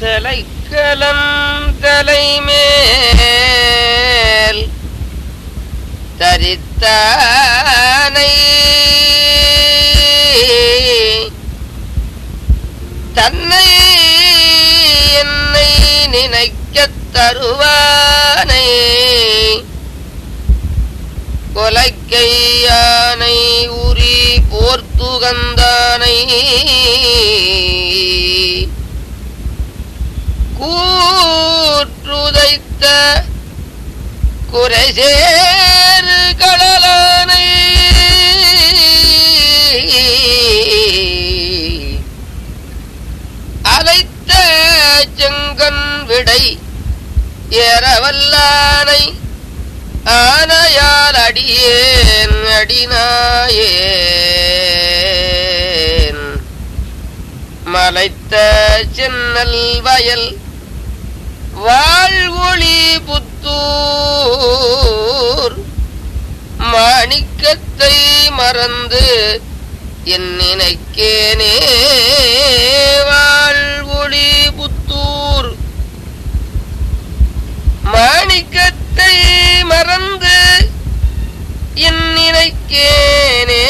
தலைக்கலம் தலைமேல் தரித்தானை தன்னை என்னை நினைக்கத் தருவானை கொலைக்கையானை உரி போர்த்துகந்தானை கூற்றுதைத்த குறைசேறு கடலானை அலைத்த செங்கன் விடை ஏறவல்லானை ஆனையால் அடியேன் அடினாயேன் மலைத்த சென்னல் வயல் வாழ்வொளி புத்தூர் மாணிக்கத்தை மறந்து என் நினைக்கேனே வாழ்வொளி புத்தூர் மாணிக்கத்தை மறந்து என் நினைக்கேனே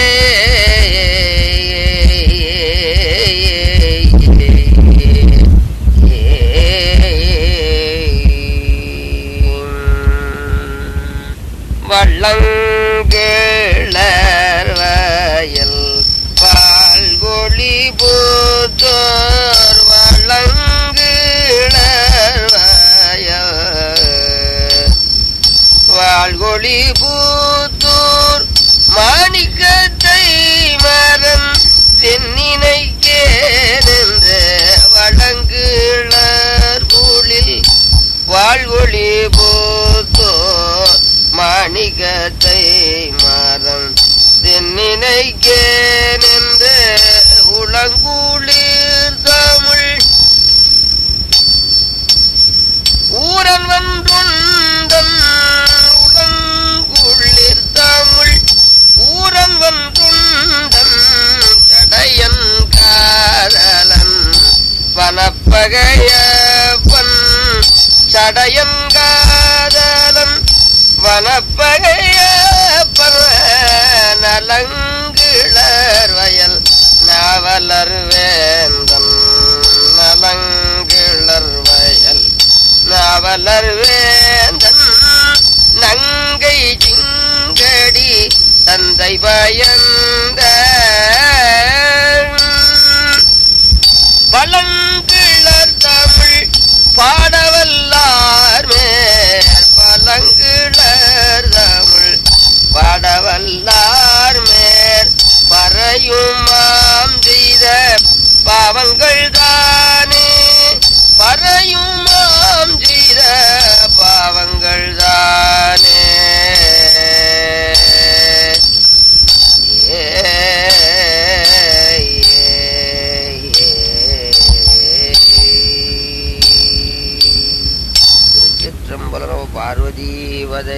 வள்ளங்கேளர் வயல் பால்கொழி போத்தோர் வள்ளங்கேளர் வயல் வாழ்கொழி பூத்தூர் மாணிக்கத்தை மரம் தென்னினைக்கேனென்ற வழங்குளர் ஊழில் வாழ்வொளி பூத்தோர் மாணிக்கத்தை மரம் தென்னினைக்கேனென்ற உளங்குளிர் தமிழ் ஊரன் வன்றுண்டன் உடங்குளிர் தமிழ் ஊரன் வன்றுண்டன் சடையன் காதலன் வனப்பகையப்பன் சடையன் காதலன் வனப்பகையப்பன் நலங்கிளர் வயல் நாவலர் வேந்தன் நலங்கிளர் வயல் நாவலர் வேந்தன் நங்கை சிங்கடி தந்தை பயந்த பழங்கிளர் தமிழ் பாடவல்லார் மேற் பழங்கிளர் தமிழ் பாடவல்லார் மேற் பறையுமாம் செய்த பாவங்கள் தானே பறையுமாம் செய்த பாவங்கள் தானே ஏ, திருச்சிற்றம்பலரோ பார்வதீவதை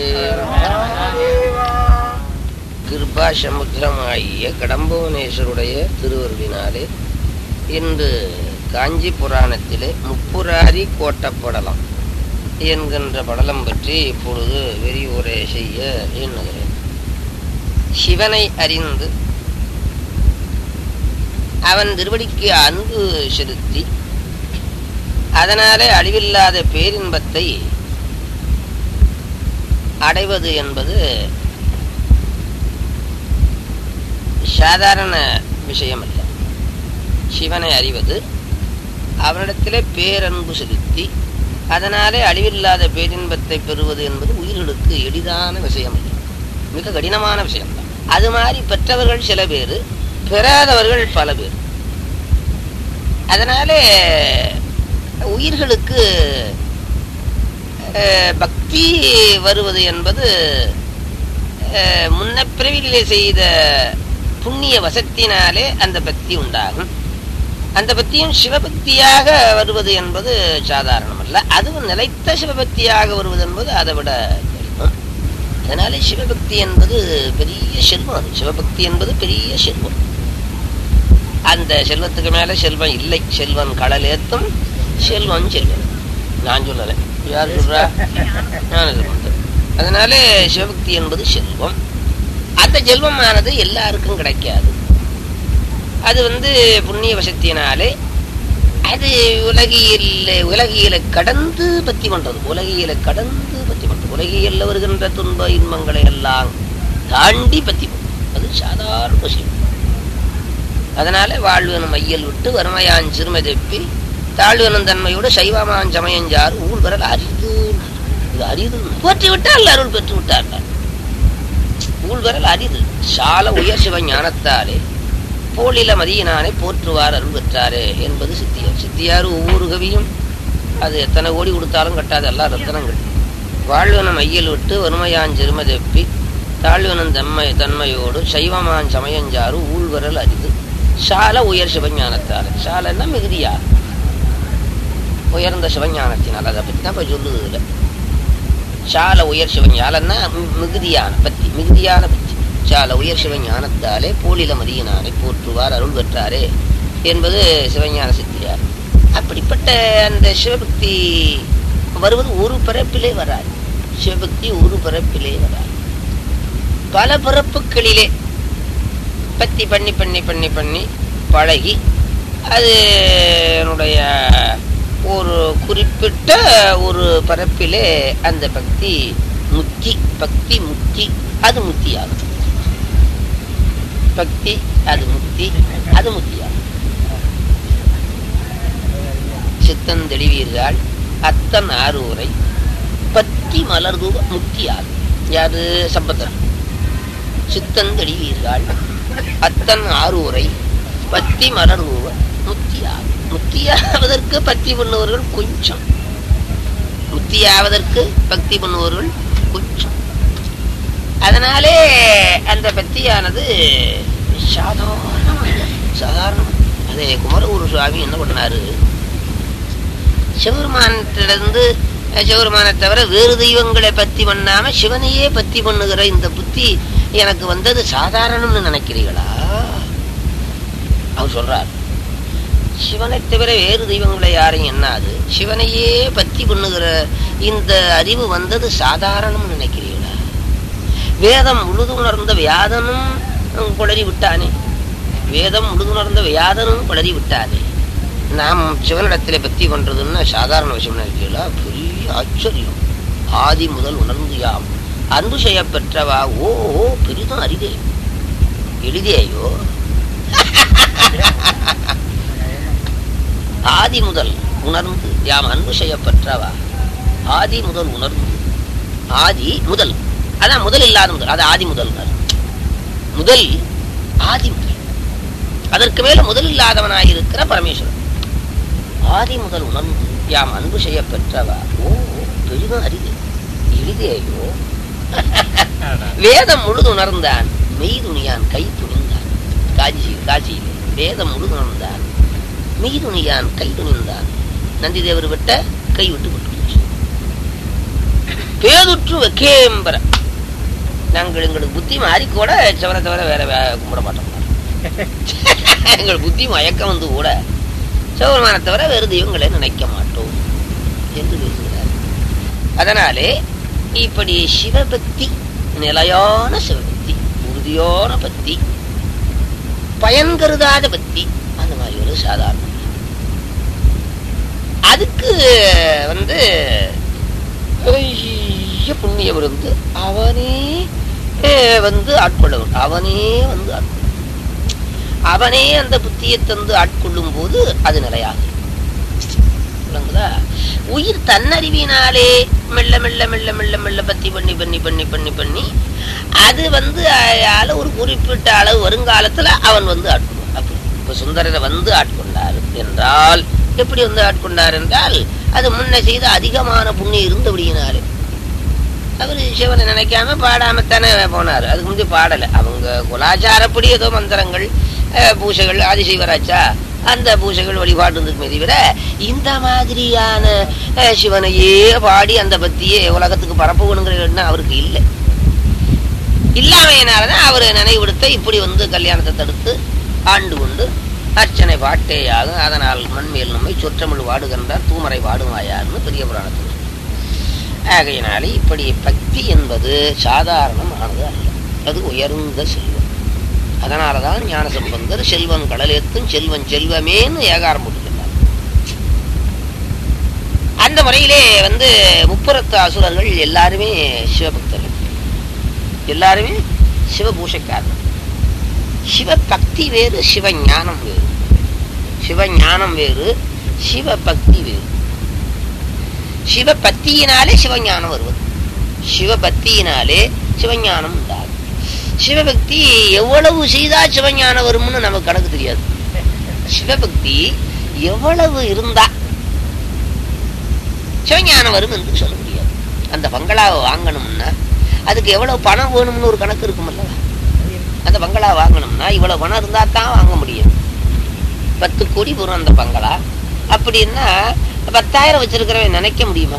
கிருபா சமுத்திரமாகிய கடம்புவனேஸ்வருடைய திருவருளினாலே இன்று காஞ்சி புராணத்திலே முப்புராரி கோட்டப்படலம் என்கின்ற படலம் பற்றி இப்பொழுது விரிவுரை செய்ய எண்ணுகிறேன் சிவனை அறிந்து அவன் திருவடிக்கு அன்பு செலுத்தி அதனாலே அழிவில்லாத பேரின்பத்தை அடைவது என்பது சாதாரண விஷயம் அல்ல சிவனை அறிவது அவனிடத்திலே பேரன்பு செலுத்தி அதனாலே அழிவில்லாத பேரின்பத்தை பெறுவது என்பது உயிர்களுக்கு எளிதான விஷயம் அல்ல மிக கடினமான விஷயம்தான் அது மாதிரி பெற்றவர்கள் சில பேர் பெறாதவர்கள் பல பேர் அதனாலே உயிர்களுக்கு அஹ், பக்தி வருவது என்பது அஹ், முன்ன பிறவிலே செய்த புண்ணிய வசத்தினாலே அந்த பக்தி உண்டாகும் அந்த பக்தியும் சிவபக்தியாக வருவது என்பது சாதாரணம் அல்ல அதுவும் நிலைத்த சிவபக்தியாக வருவது என்பது அதை விட கடினம். அதனாலே சிவபக்தி என்பது பெரிய செல்வம் அது சிவபக்தி என்பது பெரிய செல்வம் அந்த செல்வத்துக்கு மேல செல்வம் இல்லை செல்வன் கடல் ஏத்தும் செல்வம் செல்வம் நான் சொல்லலை யார் சொல்றா நான் சொல்றேன். அதனால சிவபக்தி என்பது செல்வம் அந்த செல்வமானது எல்லாருக்கும் கிடைக்காது அது வந்து புண்ணிய வசத்தினாலே அது உலகியல் உலகியலை கடந்து பத்தி பண்றது உலகியலை கடந்து பத்தி பண்றது உலகியல்ல வருகின்ற துன்ப இன்பங்களை எல்லாம் தாண்டி பத்தி பண்றது அது சாதாரண விஷயம் அதனால வாழ்வனும் மையல் விட்டு வறுமையான் சிறுமை தெப்பி தாழ்வனும் தன்மையோடு சைவமான் சமயஞ்சார் ஊர் வரல் அரிது இது அரிது போற்றி விட்டால் அருள் பெற்று விட்டார்கள் ஊழ் வரல் அரிது சால உயர் சிவ ஞானத்தாலே போலில மதியினானை போற்றுவார் அருள் பெற்றாரே என்பது சித்தியார் சித்தியார் ஒவ்வொரு கவியும் அது எத்தனை கோடி கொடுத்தாலும் கட்டாது எல்லாம் ரத்தனங்கள் வாழ்வனம் ஐயல் விட்டு வறுமையான் சிறும தெப்பி தாழ்வனம் தன்மை தன்மையோடு சைவமான் சமயஞ்சாறு ஊழ்வரல் அரிது சால உயர் சிவஞானத்தால் சாலன்னா மிகுதியா உயர்ந்த சிவஞானத்தினால் அதை பற்றி தான் இப்போ சொல்லுது இதுல சால உயர் சிவஞானன்னா மி- மிகுதியான பத்தி மிகுதியான பத்தி சால உயர் சிவஞானத்தாலே போலில மதியினானை போற்றுவார் அருள் பெற்றாரே என்பது சிவஞான சித்தியார் அப்படிப்பட்ட அந்த சிவபக்தி வருவது ஒரு பிறப்பிலே வராது சிவபக்தி ஒரு பிறப்பிலே வராது பல பிறப்புகளிலே பத்தி பண்ணி பண்ணி பண்ணி பண்ணி பழகி அது என்னுடைய ஒரு குறிப்பிட்ட ஒரு பரப்பிலே அந்த பக்தி முத்தி பக்தி முத்தி அது முத்தியாகும் பக்தி அது முத்தி அது முத்தியாகும் சித்தன் தெளிவீர்கள் அத்தன் ஆரூரை பத்தி மலர்தூவ முத்தியாகும் யாரு சம்பந்தர் சித்தன் தெளிவீர்கள் அத்தன் ஆரூரை பத்தி மலர்தூவ முத்தியாகும் முத்தியாவதற்கு பக்தி பண்ணுவவர்கள் கொஞ்சம் முத்தியாவதற்கு பக்தி பண்ணுவவர்கள் கொஞ்சம் அதனாலே அந்த பக்தியானது சாதாரண சாதாரணம் அதே குமரகுரு சுவாமி என்ன பண்ணாரு சிவபெருமானத்திலிருந்து சிவபெருமானை தவிர வேறு தெய்வங்களை பத்தி பண்ணாம சிவனையே பத்தி பண்ணுகிற இந்த புத்தி எனக்கு வந்தது சாதாரணம்னு நினைக்கிறீங்களா அவர் சொல்றார் சிவனை தவிர வேறு தெய்வங்களை யாரையும் எண்ணாது சிவனையே பத்தி பண்ணுகிற இந்த அறிவு வந்தது சாதாரணம்னு நினைக்கிறீங்களா வேதம் முழுதுணர்ந்த வியாதனும் குளறி விட்டானே வேதம் முழுதுணர்ந்த வியாதனும் குளறி விட்டானே நாம் சிவனிடத்திலே பக்தி பண்றதுன்னா சாதாரண விஷயம் நினைக்கிறீங்களா பெரிய ஆச்சரியம் ஆதி முதல் உணர்ந்து யாம் அன்பு செய்ய பெற்றவா ஓ ஓ, பெரிதும் அரிதே எளிதேயோ ஆதி முதல் உணர்ந்து யாம் அன்பு செய்ய பெற்றவா ஆதி முதல் உணர்ந்து ஆதி முதல் அதான் முதல் இல்லாத முதல் அது ஆதி முதல் முதல் ஆதி முதல் அதற்கு மேல முதல் இல்லாதவனாயிருக்கிற பரமேஸ்வரன் ஆதி முதல் உணர்ந்து யாம் அன்பு செய்ய பெற்றவா ஓ பெரிதும் அரிது எளிதேயோ வேதம் முழுது உணர்ந்தான் மெய் துணியான் கை துணிந்தான் காஞ்சி காட்சியில் வேதம் முழுது உணர்ந்தான் மெய் துணியான் கை துணிந்தான் நந்தி தேவர் விட்ட கை விட்டு விட்டு போச்சு. பேதுற்று வைக்கேம்பர நாங்கள் எங்களுக்கு புத்தி மாறி கூட சிவனை தவிர வேற வே- கும்பிட மாட்டோம் எங்கள் புத்தி மயக்கம் வந்து கூட சிவபெருமானை தவிர வேறு தெய்வங்களை நினைக்க மாட்டோம் என்று பேசுகிறார் அதனாலே இப்படி சிவபக்தி நிலையான சிவபக்தி உறுதியான பக்தி பயன் கருதாத பக்தி அந்த மாதிரி ஒரு சாதாரண அதுக்கு வந்து பெரிய புண்ணியம் இருந்து அவனே அஹ், வந்து ஆட்கொள்ள வேண்டும் அவனே வந்து ஆட்கொள்ள அவனே அந்த புத்தியை தந்து ஆட்கொள்ளும் போது அது நிலையாகும் விளங்குதா உயிர் தன்னறிவினாலே மெல்ல மெல்ல மெல்ல மெல்ல மெல்ல பத்தி பண்ணி பண்ணி பண்ணி பண்ணி பண்ணி அது வந்து அயால ஒரு குறிப்பிட்ட அளவு வருங்காலத்துல அவன் வந்து ஆட்கொள்வான் அப்படி இப்ப சுந்தரரை வந்து ஆட்கொண்டார் என்றால் எப்படி வந்து ஆட்கொண்டார் என்றால் அது முன்ன செய்த அதிகமான புண்ணியம் இருந்தபடியினாலே அவர் சிவனை நினைக்காம பாடாமத்தானே போனார் அதுக்கு முந்தைய பாடலை அவங்க குலாச்சாரப்படி ஏதோ மந்திரங்கள் அஹ், பூஜைகள் ஆதிசைவராச்சா அந்த பூஜைகள் வழிபாடு இருந்ததுமே தவிர இந்த மாதிரியான அஹ், சிவனையே பாடி அந்த பத்தியே உலகத்துக்கு பரப்பணுங்கிற எண்ணம் அவருக்கு இல்லை இல்லாமையினாலதான் அவர் நினைவுடுத்த இப்படி வந்து கல்யாணத்தை தடுத்து ஆண்டு கொண்டு அர்ச்சனை பாட்டேயாகும் அதனால் மண்மேல் நம்மை சொற்றமிழ் வாடுகின்றார் தூமரை வாடுமாயார்னு பெரிய புராணத்தில் ஆகையினாலே இப்படி பக்தி என்பது சாதாரணமானது அல்ல அது உயர்ந்த செல்வம் அதனால தான் ஞான சம்பந்தர் செல்வன் கடலேத்தும் செல்வன் செல்வமேன்னு ஏகாரம் போட்டுக்கிறார் அந்த முறையிலே வந்து முப்புறத்து அசுரர்கள் எல்லாருமே சிவபக்தர்கள் எல்லாருமே சிவபூஷைக்காரர்கள் சிவபக்தி வேறு சிவஞானம் வேறு சிவஞானம் வேறு சிவபக்தி வேறு சிவபக்தியினாலே சிவஞானம் வருவது சிவபக்தியினாலே சிவஞானம் உண்டாகும் சிவபக்தி எவ்வளவு செய்தா சிவஞானம் வரும்னு நமக்கு கணக்கு தெரியாது சிவபக்தி எவ்வளவு இருந்தா சிவஞானம் வரும் என்று சொல்ல முடியாது அந்த பங்களாவை வாங்கணும்னா அதுக்கு எவ்வளவு பணம் வேணும்னு ஒரு கணக்கு இருக்குமல்ல அந்த பங்களா வாங்கணும்னா இவ்வளவு பணம் இருந்தா தான் வாங்க முடியும் பத்து கோடி வரும் அந்த பங்களா அப்படின்னா பத்தாயிரம் வச்சிருக்கிறவன் நினைக்க முடியுமா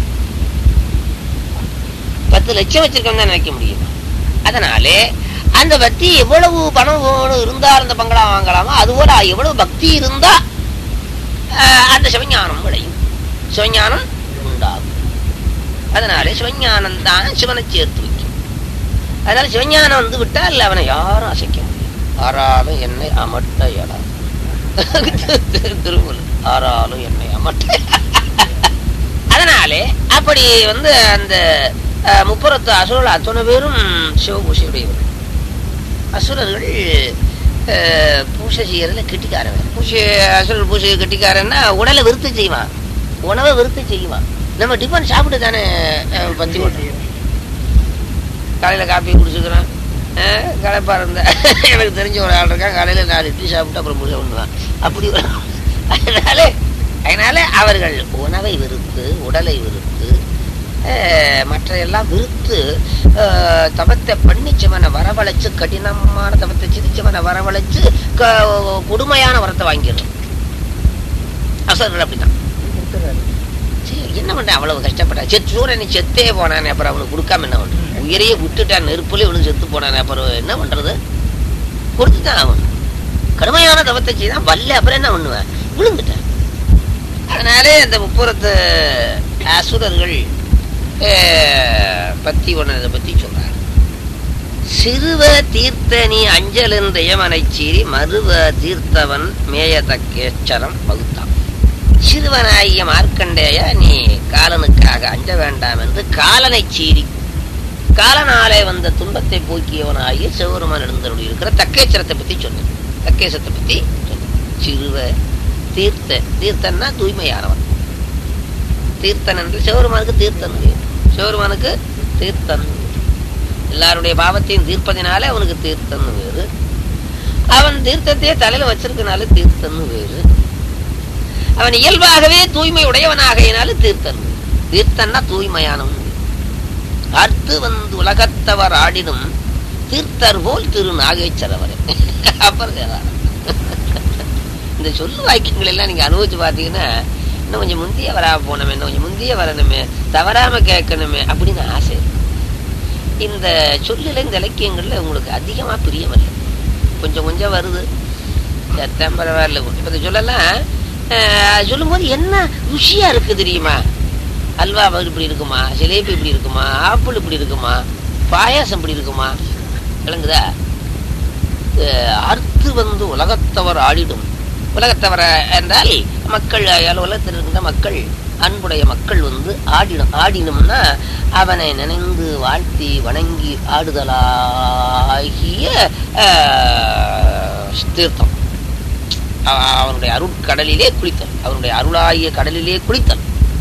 பத்து லட்சம் வச்சிருக்கவன் தான் நினைக்க முடியுமா அதனாலே அந்த பக்தி எவ்வளவு பணம் வேணும் இருந்தா அந்த பங்களா வாங்கலாமா அதுபோல எவ்வளவு பக்தி இருந்தா ஆஹ், அந்த சிவஞானம் விளையும் சிவஞானம் உண்டாகும் அதனாலே சிவஞானம் தான் சிவனை சேர்த்து வைக்கும் அதனால சிவஞானம் வந்து விட்டால் அவனை யாரும் அசைக்க முடியும் ஆறாலும் என்னை அமட்ட இடம் திருமூல் ஆறாலும் என்னை அமட்ட அதனாலே அப்படி வந்து அந்த அஹ், முப்புறத்து அசுரர்கள் அத்தனை பேரும் சிவபூஷையுடையவர்கள் அசுரர்கள் அஹ், பூசை செய்யறதுல கெட்டிக்காரன் பூசை அசுரர் பூசை கெட்டிக்காரன்னா உடலை விருத்து செய்வான் உணவை விருத்து செய்வான் நம்ம டிஃபன் சாப்பிட்டு தானே அஹ், பத்தி ஓட்டுறோம் காலையில் காப்பி குடிச்சுக்கிறேன் களைப்பா இருந்த எனக்கு தெரிஞ்ச ஒரு ஆள் இருக்கான் காலையில் நாலு இட்லி சாப்பிட்டு அப்புறம் பூஜை பண்ணுவான் அப்படி ஒரு- அதனால அதனால அவர்கள் உணவை வெறுத்து உடலை வெறுத்து அஹ், மற்ற எல்லாம் வெறுத்து அஹ், தவத்தை பண்ணி சிவனை வரவழைச்சு கடினமான தவத்தை சிரிச்சவனை வரவழைச்சு க- கொடுமையான வரத்தை வாங்கிடுறோம் அசர்கள் அப்படிதான் சரி, என்ன பண்ற அவ்வளவு கஷ்டப்பட்டா செத்து சூரன் செத்தே போனானே அப்புறம் அவனுக்கு கொடுக்காம என்ன பண்றது உயிரையே விட்டுட்டான் நெருப்புல விழுந்து செத்து போனானே அப்புறம் என்ன பண்றது கொடுத்துட்டான் அவன் கடுமையான தவத்தை செய்தான் வல்ல அப்புறம் என்ன பண்ணுவேன் விழுந்துட்டான் அதனாலே இந்த முப்புறத்து அசுரர்கள் அஹ், பத்தி ஒன்னதை பத்தி சொல்றாங்க சிறுவ தீர்த்தனி அஞ்சல் என்ற யமனை சீறி மருவ தீர்த்தவன் மேயதக்கேச்சரம் வகுத்தான் சிறுவனாகிய மார்க்கண்டேய நீ காலனுக்காக அஞ்ச வேண்டாம் என்று காலனை சீறி காலனாலே வந்த துன்பத்தை போக்கியவனாகிய சிவருமன் எழுந்தருள் இருக்கிற தக்கேச்சரத்தை பத்தி சொன்னேன் தக்கேசத்தை பத்தி சொன்னேன் சிறுவ தீர்த்த தீர்த்தன்னா தூய்மையானவன் தீர்த்தன் என்று சிவருமானுக்கு தீர்த்தன் பேர். சிவருமானுக்கு தீர்த்தன் எல்லாருடைய பாவத்தையும் தீர்ப்பதினாலே அவனுக்கு தீர்த்தன் வேறு அவன் தீர்த்தத்தையே தலையில வச்சிருக்கனால தீர்த்தன் வேறு அவன் இயல்பாகவே தூய்மை உடையவனாகையினால தீர்த்தன் தீர்த்தன்னா தூய்மையானவன் அர்த்து வந்து உலகத்தவர் ஆடினும் தீர்த்தர் போல் திரு நாகேச்சரவரே அப்புறம் ஏதாவது. இந்த சொல்லு வாக்கியங்கள் எல்லாம் நீங்க அனுபவிச்சு பாத்தீங்கன்னா இன்னும் கொஞ்சம் முந்திய வரா போனமே இன்னும் கொஞ்சம் முந்திய வரணுமே தவறாம கேட்கணுமே அப்படின்னு ஆசை இருக்கு. இந்த சொல்லுல இந்த இலக்கியங்கள்ல உங்களுக்கு அதிகமா பிரியமில்லை கொஞ்சம் கொஞ்சம் வருது சத்தம் பரவாயில்ல இப்ப இந்த சொல்லலாம் அஹ், சொல்லும்போது என்ன ருசியா இருக்கு தெரியுமா அல்வா இப்படி இருக்குமா ஜிலேபி இப்படி இருக்குமா ஆப்பிள் இப்படி இருக்குமா பாயாசம் இப்படி இருக்குமா விளங்குதா அஹ், அறுத்து வந்து உலகத்தவர் ஆடிடும் உலகத்தவர என்றால் மக்கள் அயால் உலகத்தில் இருக்கின்ற மக்கள் அன்புடைய மக்கள் வந்து ஆடிடும் ஆடினும்னா அவனை நினைந்து வாழ்த்தி வணங்கி ஆடுதலாகிய அஹ், தீர்த்தம் அவ- அவனுடைய அருட்கடலிலே குளித்தல் அவனுடைய அருளாகிய கடலிலே குளித்தல்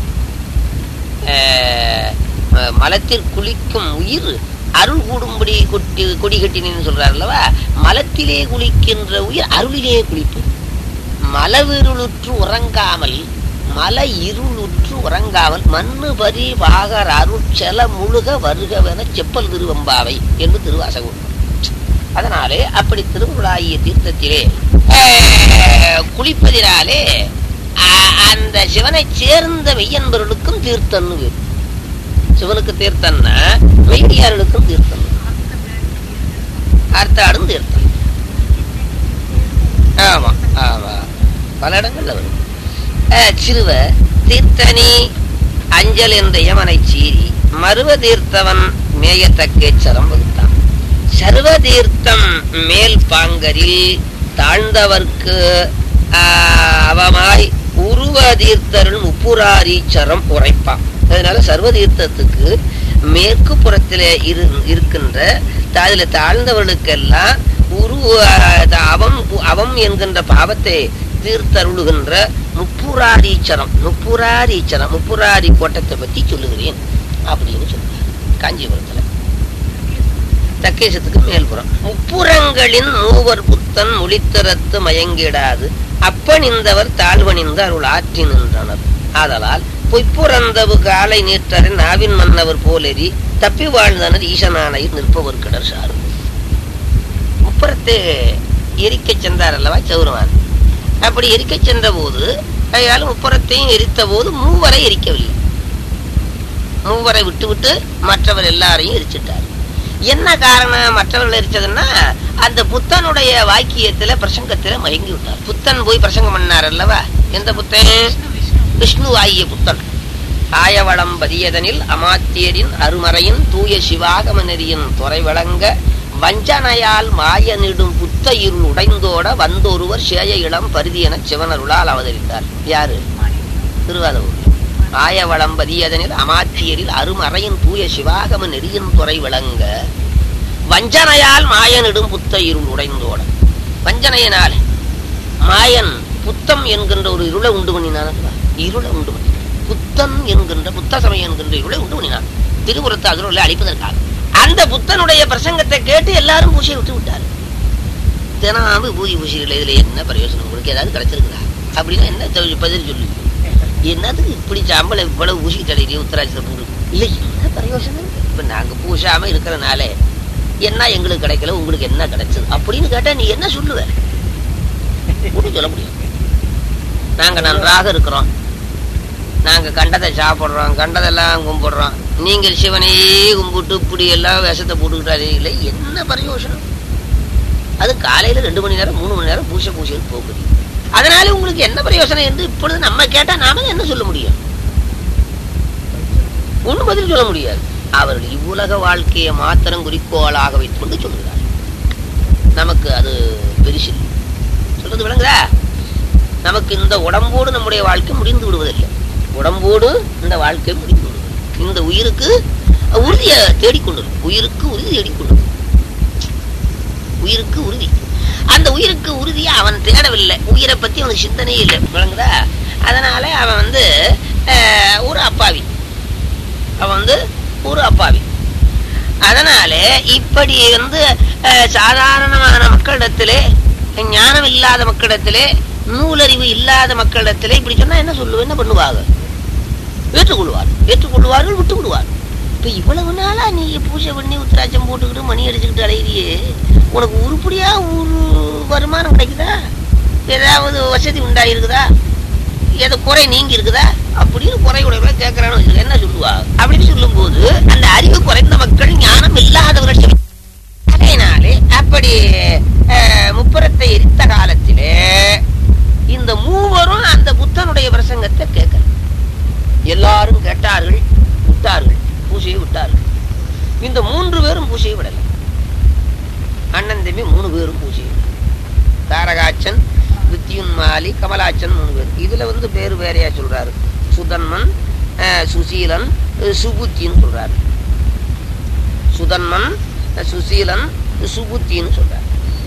அஹ், அஹ், மலத்தில் குளிக்கும் உயிர் அருள் கூடும்படி கொட்டி கொடி கட்டினு சொல்றார் அல்லவா மலத்திலே குளிக்கின்ற உயிர் அருளிலே குளிப்பது மலவிருளுற்று உறங்காமல் மல இருளுற்று உறங்காமல் மண்ணு பரி பாகர் அருட்செல முழுக வருகவென செப்பல் திருவம்பாவை என்று திருவாசகம் அதனாலே அப்படி திருவுருளாகிய தீர்த்தத்திலே ஆஹ், குளிப்பதினாலே ஆஹ், அந்த சிவனை சேர்ந்த மெய்யன்பர்களுக்கும் தீர்த்தன்னு பேரு. சிவனுக்கு தீர்த்தன்னா மெய்யார்களுக்கும் தீர்த்தம் அர்த்தாடும் தீர்த்தம் ஆமா ஆமா பல இடங்கள்ல வரும் அஹ், சிறுவ தீர்த்தனி அஞ்சல் என்ற யமனை சீறி மருவ தீர்த்தவன் மேயத்தக்கே சரம் வகுத்தான் சர்வ தீர்த்தம் மேல் பாங்கரில் தாழ்ந்தவர்க்கு ஆஹ், அவமாய் உருவ தீர்த்தருள் முப்புராரீச்சரம் உரைப்பான் அதனால சர்வ தீர்த்தத்துக்கு மேற்கு புறத்திலே இரு இருக்கின்ற அதில் தாழ்ந்தவர்களுக்கெல்லாம் உருவ அவம் அவம் என்கின்ற பாவத்தை தீர்த்தருளுகின்ற முப்புராரீச்சரம் முப்புராரீச்சரம் முப்புராரி கோட்டத்தை பத்தி சொல்லுகிறேன் அப்படின்னு சொல்றார் காஞ்சிபுரத்துல தக்கேசத்துக்கு மேல்புறம் முப்புறங்களின் மூவர் புத்தன் முளித்திறத்து மயங்கிடாது அப்பணிந்தவர் தாழ்வணிந்து அருள் ஆற்றி நின்றனர் ஆதலால் பொய்ப்புறந்தவு காலை நீற்றரின் நாவின் மன்னவர் போலெறி தப்பி வாழ்ந்தனர் ஈசனானையில் நிற்பவர் கிடர் சாரு முப்புறத்தை எரிக்கச் சென்றார் அல்லவா சௌரவான் அப்படி எரிக்கச் சென்ற போது அயால் முப்புறத்தையும் எரித்த போது மூவரை எரிக்கவில்லை மூவரை விட்டு விட்டு மற்றவர் எல்லாரையும் எரிச்சிட்டார் என்ன காரணம் மற்றவர்கள் எரிச்சதுன்னா அந்த புத்தனுடைய வாக்கியத்துல பிரசங்கத்துல மயங்கி விட்டார் புத்தன் போய் பிரசங்கம் பண்ணார் அல்லவா எந்த புத்தன் விஷ்ணு ஆகிய புத்தன் ஆயவளம் பதியதனில் அமாத்தியரின் அருமறையின் தூய சிவாகம நெறியின் துறை வழங்க வஞ்சனையால் மாய நெடும் புத்த இருள் உடைந்தோட வந்தொருவர் சேய இளம் பரிதி என சிவனருளால் அவதரித்தார் யாரு திருவாதூர் ஆயவளம் பதியதனில் அமாத்தியரில் அருமறையின் தூய சிவாகம நெறியின் துறை விளங்க வஞ்சனையால் மாயனிடும் புத்த இருள் உடைந்தோட வஞ்சனையினால் மாயன் புத்தம் என்கின்ற ஒரு இருளை உண்டு பண்ணினான் அல்லவா? இருளை உண்டு பண்ணினான் புத்தன் என்கின்ற புத்த சமயம் என்கின்ற இருளை உண்டு பண்ணினான் திருவுரத்து அதிர்வுகளை அழிப்பதற்காக அந்த புத்தனுடைய பிரசங்கத்தை கேட்டு எல்லாரும் பூசையை விட்டு விட்டார் தினாம பூஜை பூசிகள் இதுல என்ன பிரயோஜனம் உங்களுக்கு ஏதாவது கிடைச்சிருக்குதா அப்படின்னா என்ன தெ- பதில் சொல்லு என்னதுக்கு இப்படி சாம்பலை இவ்வளவு ஊசிக்கிட்டு அடையிறிய உத்தராட்சத்தை பூண்டு இல்லை என்ன பிரயோஜனம் இப்ப நாங்க பூசாம இருக்கிறனால என்ன எங்களுக்கு கிடைக்கல உங்களுக்கு என்ன கிடைச்சது அப்படின்னு கேட்டா நீ என்ன சொல்லுவ ஒண்ணும் சொல்ல முடியும் நாங்க நன்றாக இருக்கிறோம் நாங்க கண்டதை சாப்பிடுறோம் கண்டதெல்லாம் கும்பிடுறோம் நீங்கள் சிவனையே கும்பிட்டு இப்படி எல்லாம் விஷத்தை போட்டுக்கிட்டாரு இல்லை என்ன பிரயோஜனம் அது காலையில ரெண்டு மணி நேரம் மூணு மணி நேரம் பூசை பூசைக்கு போகுது அதனால உங்களுக்கு என்ன பிரயோஜனம் என்று இப்பொழுது நம்ம கேட்டா நாம என்ன சொல்ல முடியும் ஒண்ணும் பதில் சொல்ல முடியாது அவர்கள் இவ்வுலக வாழ்க்கையை மாத்திரம் குறிக்கோளாக வைத்துக்கொண்டு சொல்கிறார் நமக்கு அது பெருசு சொல்றது விளங்குதா நமக்கு இந்த உடம்போடு நம்முடைய வாழ்க்கை முடிந்து விடுவதில்லை உடம்போடு இந்த வாழ்க்கை முடிந்து விடுவது இந்த உயிருக்கு உறுதியை தேடிக்கொண்டிருக்கும் உயிருக்கு உறுதி தேடிக்கொண்டிருக்கும் உயிருக்கு உறுதி அந்த உயிருக்கு உறுதியை அவன் தேடவில்லை உயிரை பத்தி அவனுக்கு சிந்தனையே இல்லை விளங்குதா அதனால அவன் வந்து அஹ், ஒரு அப்பாவி அவன் வந்து ஒரு அப்பாவி அதனால இப்படி வந்து அஹ், சாதாரணமான மக்களிடத்திலே ஞானம் இல்லாத மக்களிடத்திலே நூலறிவு இல்லாத மக்களிடத்திலே இப்படி சொன்னா என்ன சொல்லுவேன் என்ன பண்ணுவாங்க ஏற்றுக்கொள்வார் ஏற்றுக்கொள்வார்கள் விட்டு விடுவார் இப்ப இவ்வளவு நாளா நீ பூஜை பண்ணி உத்திராட்சம் போட்டுக்கிட்டு மணி அடிச்சுக்கிட்டு அலையிறியே உனக்கு உருப்படியா ஒரு வருமானம் கிடைக்குதா ஏதாவது வசதி உண்டாயிருக்குதா ஏதோ குறை நீங்கி இருக்குதா அப்படின்னு குறை உடையவளை கேட்கறான்னு வச்சுக்க, என்ன சொல்லுவா அப்படின்னு சொல்லும்போது அந்த அறிவு குறைந்த மக்கள் ஞானம் இல்லாதவர்கள் சொல்லி- அதனாலே அப்படி அஹ், முப்புறத்தை எரித்த காலத்திலே இந்த மூவரும் அந்த புத்தனுடைய பிரசங்கத்தை கேட்கல எல்லாரும் கேட்டார்கள் விட்டார்கள் பூசையை விட்டார்கள் இந்த மூன்று பேரும் பூசையை விடல அண்ணன் தம்பி மூணு பேரும் பூசையை விடல. தாரகாச்சன் வித்யுன்மாலி கமலாச்சன் மூணு பேர் இதுல வந்து பேரு வேறையா சொல்றாரு சுதன்மன் அஹ், சுசீலன் அஹ், சுபுத்தின்னு சொல்றாரு சுதன்மன் அஹ், சுசீலன் சுபுத்தின்னு சொல்றாரு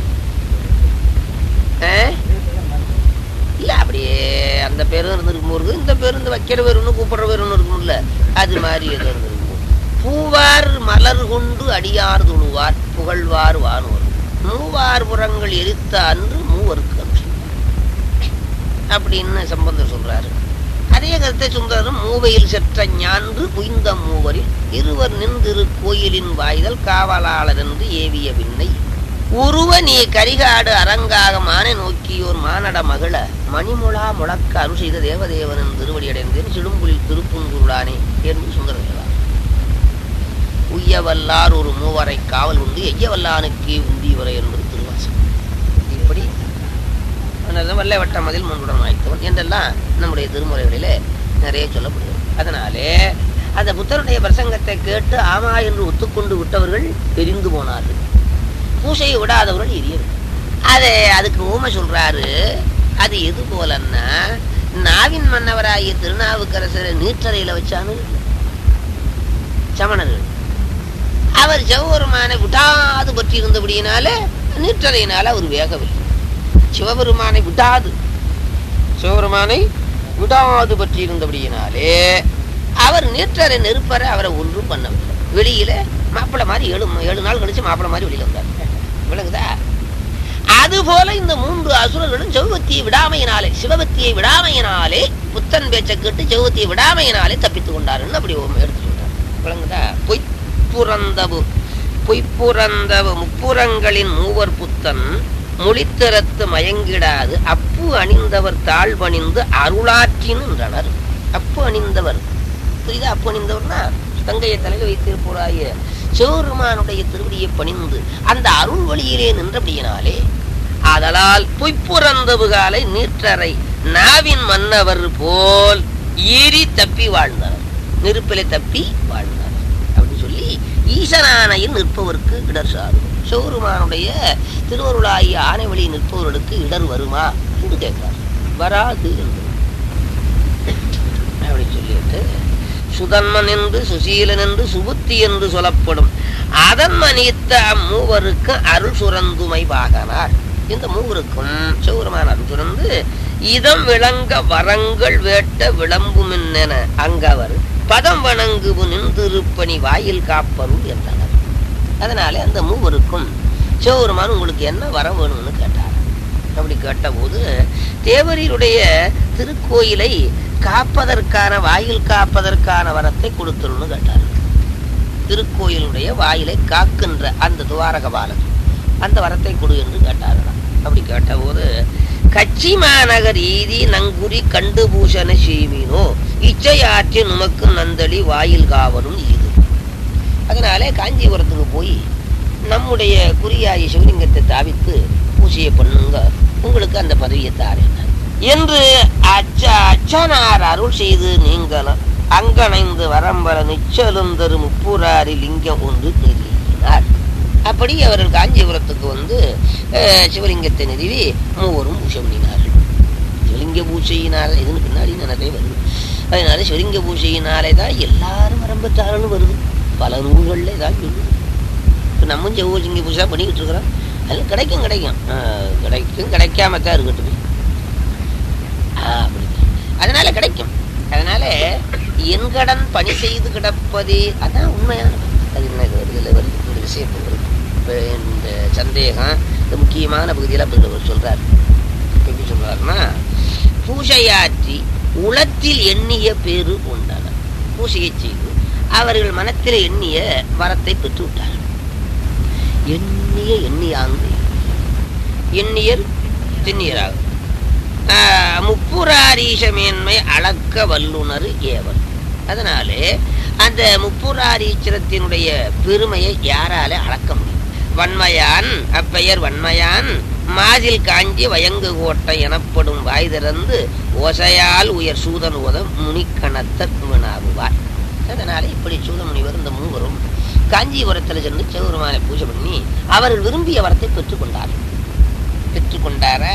அஹ்? இல்ல அப்படியே அந்த பேரும் இருந்திருக்கும் போது இந்த பேரும் இந்த வைக்கிற பேர் ஒண்ணு கூப்பிடுற பேர் ஒண்ணு இருக்கும்ல அது மாதிரி ஏதோ இருந்திருக்கும் பூவார் மலர் கொண்டு அடியார் துணுவார் புகழ்வார் வானோர் மூவார் புறங்கள் எரித்த அன்று மூவருக்கு அன்று. அப்படின்னு சம்பந்தர் சொல்றாரு அதே கருத்தை சுந்தரரும் மூவையில் செற்ற ஞான்று உய்ந்த மூவரில் இருவர் நின்றிரு கோயிலின் வாய்தல் காவலாளர் என்று ஏவிய விண்ணை உருவ நீ கரிகாடு அரங்காக மானை நோக்கியோர் மானட மகிழ மணிமுழா முழக்க அருள் செய்த தேவதேவனின் திருவடி அடைந்தேன் சிடும்புலில் திருப்புங்குருளானே என்று சுந்தரர் உய்யவல்லார் ஒரு மூவரை காவல் உண்டு எய்யவல்லானுக்கே உந்தியவரை என்பது திருவாசகம் இப்படி வல்லை வட்ட மதில் முன்புடன் வாய்த்தவன் என்றெல்லாம் நம்முடைய திருமுறைகளிலே நிறைய சொல்லப்படுகிறது அதனாலே அந்த புத்தருடைய பிரசங்கத்தை கேட்டு ஆமா என்று ஒத்துக்கொண்டு விட்டவர்கள் எரிந்து போனார்கள் பூசையை விடாதவர்கள் எரியவில்லை அது அதுக்கு ஊமை சொல்றாரு அது எது போலன்னா நாவின் மன்னவராகிய திருநாவுக்கரசரை நீற்றறையில வச்சானு சமணர்கள் அவர் சிவபெருமானை விடாது பற்றி இருந்தபடியினால நீற்றறையினால அவர் வேகவில்லை சிவபெருமானை விடாது சிவபெருமானை விடாது பற்றி இருந்தபடியினாலே அவர் நீற்றறை நெருப்பறை அவரை ஒன்றும் பண்ணவில்லை வெளியில மாப்பிள்ளை மாதிரி ஏழு ஏழு நாள் கழிச்சு மாப்பிள்ளை மாதிரி வெளியில வந்தார் விளங்குதா அதுபோல இந்த மூன்று அசுரர்களும் சிவபக்தியை விடாமையினாலே சிவபக்தியை விடாமையினாலே புத்தன் பேச்சை கேட்டு சிவபக்தியை விடாமையினாலே தப்பித்துக் கொண்டாருன்னு அப்படி எடுத்து சொல்றார் விளங்குதா பொய்ப்புறந்தவு பொய்ப்புறந்தவு முப்புறங்களின் மூவர் புத்தன் மொழித்திறத்து மயங்கிடாது அப்பு அணிந்தவர் தாழ்வணிந்து அருளாற்றின் என்றனர் அப்பு அணிந்தவர் புரியுதா அப்பு அணிந்தவர்னா தங்கையை தலையில் வைத்திருப்போராய சிவருமானுடைய திருவடியை பணிந்து அந்த அருள் வழியிலே நின்றபடியினாலே ஆதலால் பொய்ப்புறந்தவுகாலை நீற்றறை நாவின் மன்னவர் போல் ஏறி தப்பி வாழ்ந்தனர் நெருப்பிலை தப்பி வாழ்ந்தனர் அப்படின்னு சொல்லி ஈசனானையில் நிற்பவருக்கு இடர் சாரும் சிவருமானுடைய திருவருளாகிய ஆனை வழி நிற்பவர்களுக்கு இடர் வருமா என்று கேட்கிறார் வராது என்று அப்படி சொல்லிட்டு சுதன்மன் என்று சுசீலன் என்று சுபுத்தி என்று சொல்லப்படும் அதன் மனித்த அம்மூவருக்கு அருள் சுரந்துமை வாகனார் இந்த மூவருக்கும் சிவருமான அருள் சுரந்து இதம் விளங்க வரங்கள் வேட்ட விளம்புமென்னென அங்கவர் பதம் வணங்குவு நின்றிருப்பணி வாயில் காப்பருள் என்றனர் அதனாலே அந்த மூவருக்கும் சிவபெருமான் உங்களுக்கு என்ன வர வேணும்னு கேட்டார் அப்படி கேட்டபோது தேவரீருடைய திருக்கோயிலை காப்பதற்கான வாயில் காப்பதற்கான வரத்தை கொடுத்துருன்னு கேட்டார் திருக்கோயிலுடைய வாயிலை காக்கின்ற அந்த துவாரக பாலன் அந்த வரத்தை கொடு என்று கேட்டார்களாம் அப்படி கேட்டபோது கட்சி மாநகர் ஈதி நங்குரி கண்டு பூஷண செய்வீனோ இச்சையாற்றி நுமக்கு நந்தளி வாயில் காவலும் ஈது அதனாலே காஞ்சிபுரத்துக்கு போய் நம்முடைய குறியாயி சிவலிங்கத்தை தாவித்து பூஜையை பண்ணுங்க உங்களுக்கு அந்த பதவியை தாரேன் என்று அச்ச அச்சனார் அருள் செய்து நீங்களும் அங்கணைந்து வரம்பர நிச்சலுந்தரு முப்புராரி லிங்கம் ஒன்று நிறுவினார் அப்படி அவர்கள் காஞ்சிபுரத்துக்கு வந்து அஹ், சிவலிங்கத்தை நிறுவி மூவரும் பூஜை பண்ணினார்கள் சிவலிங்க பூஜையினால் இதுன்னு பின்னாடி நிறைய வருது அதனால சிவலிங்க பூஜையினாலே தான் எல்லாரும் வரம்பெற்றாருன்னு வருது பல நூல்கள்ல தான் சொல்லுது இப்போ நம்ம சிவலிங்க பூஜை பண்ணிக்கிட்டு இருக்கிறோம் அது கிடைக்கும் கிடைக்கும் அஹ், கிடைக்கும் கிடைக்காம தான் இருக்கட்டும் ஆஹ் அப்படி. அதனால கிடைக்கும் அதனால என் கடன் பணி செய்து கிடப்பதே அதான் உண்மையான அது என்ன இது வருது இல்லை வருது இந்த விஷயம் வருது இப்போ இந்த சந்தேகம் இந்த முக்கியமான பகுதியில் அப்படி அவர் சொல்றார் எப்படி சொல்றாருன்னா பூஜையாற்றி உளத்தில் எண்ணிய பேரு உண்டான பூஜையை செய்து அவர்கள் மனத்தில் எண்ணிய வரத்தை பெற்று விட்டார் எண்ணிய எண்ணியாங்கு எண்ணியர் திண்ணியராகும் ஆஹ் முப்புராரீச மேன்மை அளக்க வல்லுனர் ஏவர் அதனாலே அந்த முப்புராரீச்சரத்தினுடைய பெருமையை யாரால அளக்க முடியும் வன்மையான் அப்பெயர் வன்மையான் மாதில் காஞ்சி வயங்கு கோட்டை எனப்படும் வாய் திறந்து ஓசையால் உயர் சூதன் ஓத முனிக்கணத்த வினாவுவார் அதனால இப்படி சூத முனிவர் இந்த மூவரும் காஞ்சிபுரத்தில் சென்று சிவபெருமானை பூஜை பண்ணி அவர்கள் விரும்பிய வரத்தை பெற்றுக்கொண்டார்கள் பெற்றுக்கொண்டாரா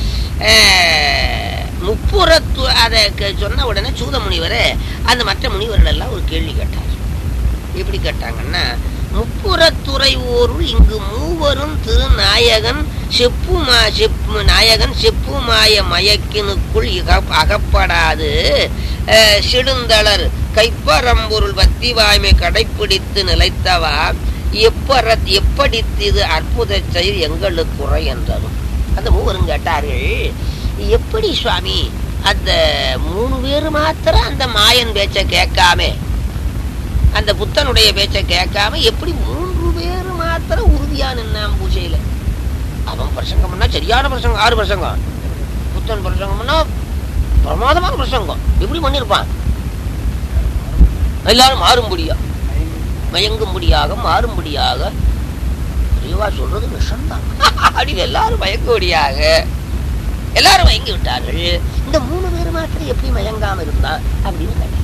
அஹ், முப்புறத்து அதை க- சொன்ன உடனே சூத முனிவரை அந்த மற்ற முனிவர்கள் எல்லாம் ஒரு கேள்வி கேட்டார் எப்படி கேட்டாங்கன்னா முப்புறத்துறை ஊருள் இங்கு மூவரும் திருநாயகன் செப்புமா செப்பு நாயகன் செப்புமாய மயக்கினுக்குள் இக- அகப்படாது அஹ், சிடுந்தளர் கைப்பரம்பொருள் பக்தி வாய்மை கடைப்பிடித்து நிலைத்தவா எப்பற எப்படித்திது அற்புத செயல் எங்களுக்கு குறை என்றதும் அந்த மூவரும் கேட்டார்கள் எப்படி சுவாமி அந்த மூணு பேர் மாத்திரம் அந்த மாயன் பேச்சை கேட்காம அந்த புத்தனுடைய பேச்சை கேட்காம எப்படி மூன்று பேர் மாத்திரம் உறுதியா நின்னான் பூஜையில அவன் பிரசங்கம் பண்ணா சரியான பிரசங்கம் ஆறு பிரசங்கம் புத்தன் பிரசங்கம் பண்ணா பிரமாதமான பிரசங்கம் எப்படி பண்ணிருப்பான் எல்லாரும் மாறும்படியா மயங்கும்படியாக மாறும்படியாக பெரியவா சொல்றது விஷம்தான் அப்படின்னு எல்லாரும் மயங்கும்படியாக எல்லாரும் மயங்கி விட்டார்கள் இந்த மூணு பேர் மாத்திரம் எப்படி மயங்காம இருந்தா அப்படின்னு கேட்டார்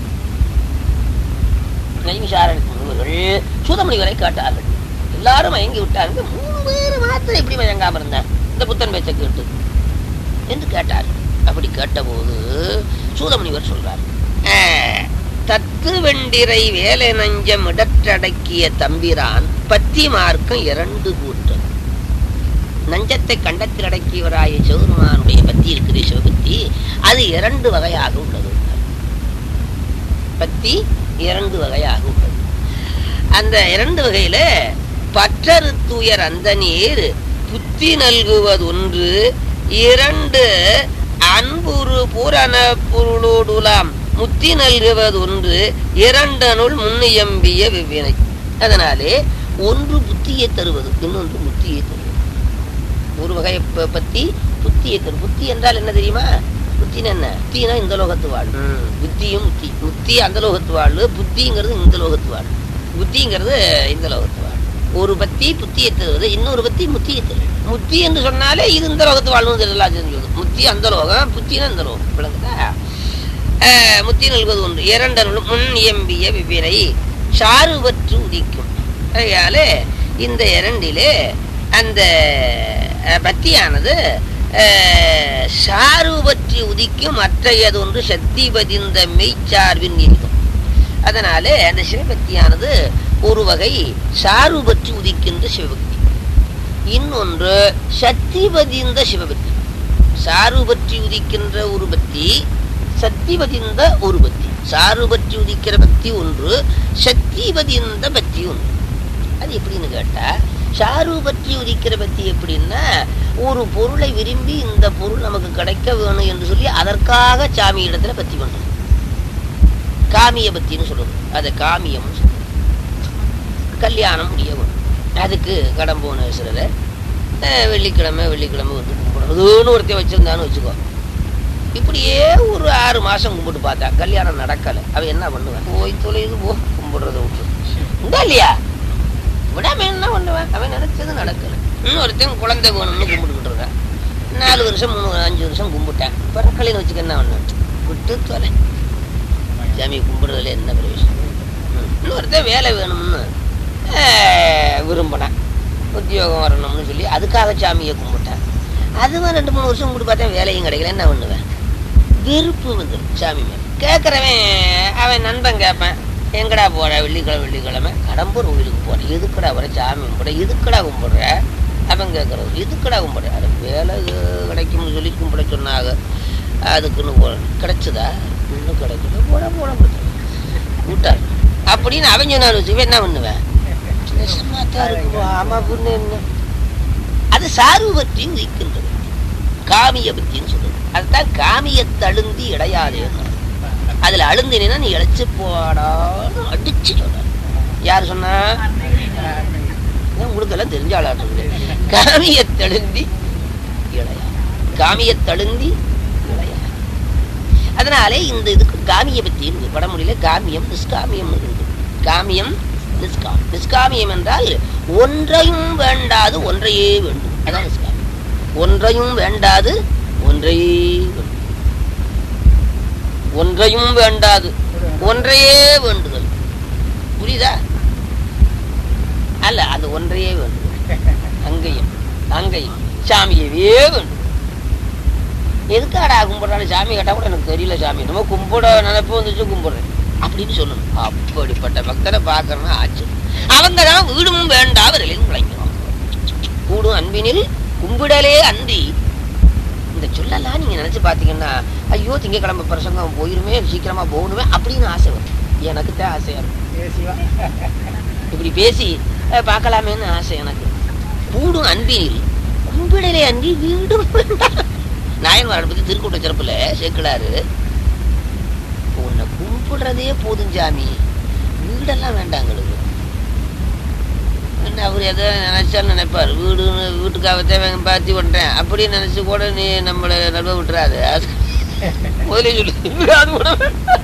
நைமிசாரண முனிவர்கள் சூதமுனிவரை கேட்டார்கள் எல்லாரும் மயங்கி விட்டார்கள் மூணு பேர் மாத்திரம் எப்படி மயங்காம இருந்தான் இந்த புத்தன் பேச்சை கேட்டு என்று கேட்டார் அப்படி கேட்டபோது சூதமுனிவர் சொல்றார் "ஆஹ், தத்து வெண்டிரை வேலை நஞ்சம் இடற்றடக்கிய தம்பிரான் பத்தி மார்க்கம் இரண்டு கூற்று நஞ்சத்தை கண்டத்தில் அடக்கியவராய சிவபெருமானுடைய பத்தி இருக்குது சிவபக்தி அது இரண்டு வகையாக உள்ளது பத்தி இரண்டு வகையாக உள்ளது அந்த இரண்டு வகையில பற்றறுத்துயர் அந்த நீர் புத்தி நல்குவதொன்று இரண்டு அன்புரு பூரண பொருளோடுலாம் முத்தி நல்குவதொன்று இரண்டனுள் முன்னியம்பிய வெவ்வினை அதனாலே ஒன்று புத்தியை தருவது இன்னொன்று முத்தியை தருவது ஒரு வகை ப- பத்தி புத்தியை தரும் புத்தி என்றால் என்ன தெரியுமா புத்தின்னு என்ன புத்தினா இந்த லோகத்து வாழ் புத்தியும் முத்தி முத்தி அந்த லோகத்து வாழ் புத்திங்கிறது இந்த லோகத்து வாழ் புத்திங்கிறது இந்த லோகத்து வாழ் ஒரு பத்தி புத்தியை தருவது இன்னொரு பத்தி முத்தியை தருவது முத்தி என்று சொன்னாலே இது இந்த லோகத்து வாழ்னு தெரியலாம் தெரிஞ்சது முத்தி அந்த லோகம் புத்தினா இந்த லோகம் விளங்குதா அஹ், முத்தி நல்வது ஒன்று இரண்டனுள் முன் இயம்பிய விபினை சாறுபற்று உதிக்கும் அதனால இந்த இரண்டிலே அந்த அஹ், பத்தியானது அஹ், சாறு பற்றி உதிக்கும் மற்றையது ஒன்று சக்தி பதிந்த மெய்ச்சார்பின் இருக்கும் அதனால அந்த சிவபக்தியானது ஒரு வகை சாறு பற்றி உதிக்கின்ற சிவபக்தி இன்னொன்று சக்தி பதிந்த சிவபக்தி சாறு பற்றி உதிக்கின்ற ஒரு பக்தி சக்தி பதிந்த ஒரு பக்தி சாறு பற்றி உதிக்கிற பக்தி ஒன்று சக்தி பதிந்த பக்தி ஒன்று அது எப்படின்னு கேட்டா சாரு பற்றி உதிக்கிற பத்தி எப்படின்னா ஒரு பொருளை விரும்பி இந்த பொருள் நமக்கு கிடைக்க வேணும் என்று சொல்லி அதற்காக சாமி இடத்துல பத்தி பண்றது காமிய பத்தின்னு சொல்றது அது காமியம் கல்யாணம் முடிய வேணும் அதுக்கு கடன் போன சிலர் வெள்ளிக்கிழமை வெள்ளிக்கிழமை வந்து கும்பிடணும்னு ஒருத்தன் வச்சிருந்தான்னு வச்சுக்கோ இப்படியே ஒரு ஆறு மாசம் கும்பிட்டு பார்த்தா கல்யாணம் நடக்கல அவன் என்ன பண்ணுவான் போய் தொலைது போ கும்பிடுறத விட்டு உண்டா இல்லையா விடாம என்ன பண்ணுவேன் அவன் நினைச்சது நடக்கல இன்னொருத்தன் குழந்தை வேணும்னு கும்பிட்டுக்கிட்டு இருக்கான் நாலு வருஷம் மூணு அஞ்சு வருஷம் கும்பிட்டேன் பிறக்கலைன்னு வச்சுக்க என்ன பண்ணு விட்டு தொலை சாமி கும்பிடுறதுல என்ன பிரயோஜனம் ம். இன்னொருத்தன் வேலை வேணும்னு ஆஹ், விரும்பினேன் உத்தியோகம் வரணும்னு சொல்லி அதுக்காக சாமியை கும்பிட்டேன் அதுவும் ரெண்டு மூணு வருஷம் கும்பிட்டு பார்த்தேன் வேலையும் கிடைக்கல என்ன பண்ணுவேன் வெறுப்பு வந்துடும் சாமி மேல கேட்குறவன் அவன் நண்பன் கேட்பேன் எங்கடா போற வெள்ளிக்கிழமை வெள்ளிக்கிழமை கடம்பூர் கோயிலுக்கு போறேன் எதுக்குடா வர சாமி கும்பிட எதுக்குடா கும்பிடுற அவன் கேட்கறது எதுக்குடா கும்பிடுற அட வேலை கிடைக்கும்னு சொல்லி கும்பிட சொன்னாங்க அதுக்குன்னு போ கிடைச்சதா இன்னும் கிடைக்கல போட போட விட்டார் அப்படின்னு அவன் சொன்னாரு வச்சுக்க என்ன பண்ணுவேன் கஷ்டமாத்தான் இருக்கும் ஆமா பொண்ணு என்ன அது சார்பு பற்றி உதிக்கின்றது காமிய பத்தின்னு சொல்றது அதுதான் காமிய தழுந்தி இடையாதே அதுல அழுந்தினா நீ இழைச்சு போடான்னு அடிச்சு சொல்ற யார் சொன்னா உங்களுக்கு எல்லாம் தெரிஞ்ச ஆளாட்டு காமிய தழுந்தி இடையா காமிய தழுந்தி இடையா அதனாலே இந்த இதுக்கு காமிய பத்தி இருக்கு வடமொழியில காமியம் நிஷ்காமியம் இருக்கு காமியம் நிஷ்காம் நிஷ்காமியம் என்றால் ஒன்றையும் வேண்டாது ஒன்றையே வேண்டும் அதான் நிஷ்காமியம் ஒன்றையும் வேண்டாது ஒன்றையே வேண்டும் ஒன்றையும் வேண்டாது ஒன்றையே வேண்டுதல் புரியுதா அல்ல அது ஒன்றையே வேண்டும் அங்கேயும் அங்கேயும் சாமியவே வேண்டும் எதுக்காடா கும்பிடுறாரு சாமி கேட்டா கூட எனக்கு தெரியல சாமி நம்ம கும்பிட நினைப்பு வந்துச்சு கும்பிடுறேன் அப்படின்னு சொல்லணும் அப்படிப்பட்ட பக்தரை பார்க்கறனா ஆச்சு அவங்க தான் வீடும் வேண்டாவதில் விளைஞ்சிடும் கூடும் அன்பினில் கும்பிடலே அன்றி இந்த சொல்லலாம் நீங்க நினைச்சு பாத்தீங்கன்னா ஐயோ திங்கக்கிழமை பிரசங்கம் போயிருமே சீக்கிரமா போகணுமே அப்படின்னு ஆசை வரும் எனக்கு தான் ஆசையா இருக்கும் இப்படி பேசி அஹ், பார்க்கலாமேன்னு ஆசை எனக்கு கூடும் அன்பினில் கும்பிடலே அன்றி வீடும் வேண்டாம் நாயன்மாரை பத்தி திருக்கூட்ட சிறப்புல சேர்க்கலாரு உன்னை கும்பிடுறதே போதும் சாமி வீடெல்லாம் வேண்டாங்களுக்கு என்ன அவர் எதை நினைச்சாலும் நினைப்பார் வீடு வீட்டுக்காகத்தே பார்த்தி பண்றேன் அப்படின்னு நினைச்சு கூட நீ நம்மளை நடுவ விட்டுறாது அது முதலே சொல்லு அது கூட வேண்டாம்.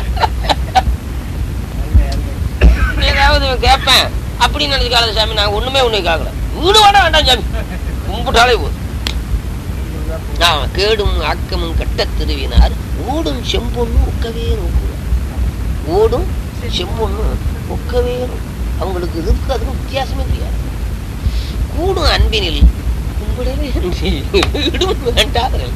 ஏதாவது கேட்பேன் அப்படின்னு நினைச்சுக்காத சாமி நான் ஒண்ணுமே ஒண்ணு கேட்கல வீடு வேணா வேண்டாம் சாமி கும்பிட்டாலே போதும் ஆமா, கேடும் ஆக்கமும் கட்ட திருவினார் ஓடும் செம்பொண்ணு ஒக்கவே நோக்குவார் ஓடும் செம்பொண்ணு ஒக்கவே நோக்கும். அவங்களுக்கு இதுக்கு அதுக்கு வித்தியாசமே தெரியாது கூடும் அன்பினில் கும்பிடவே அன்றி வீடும் வேண்டாதல்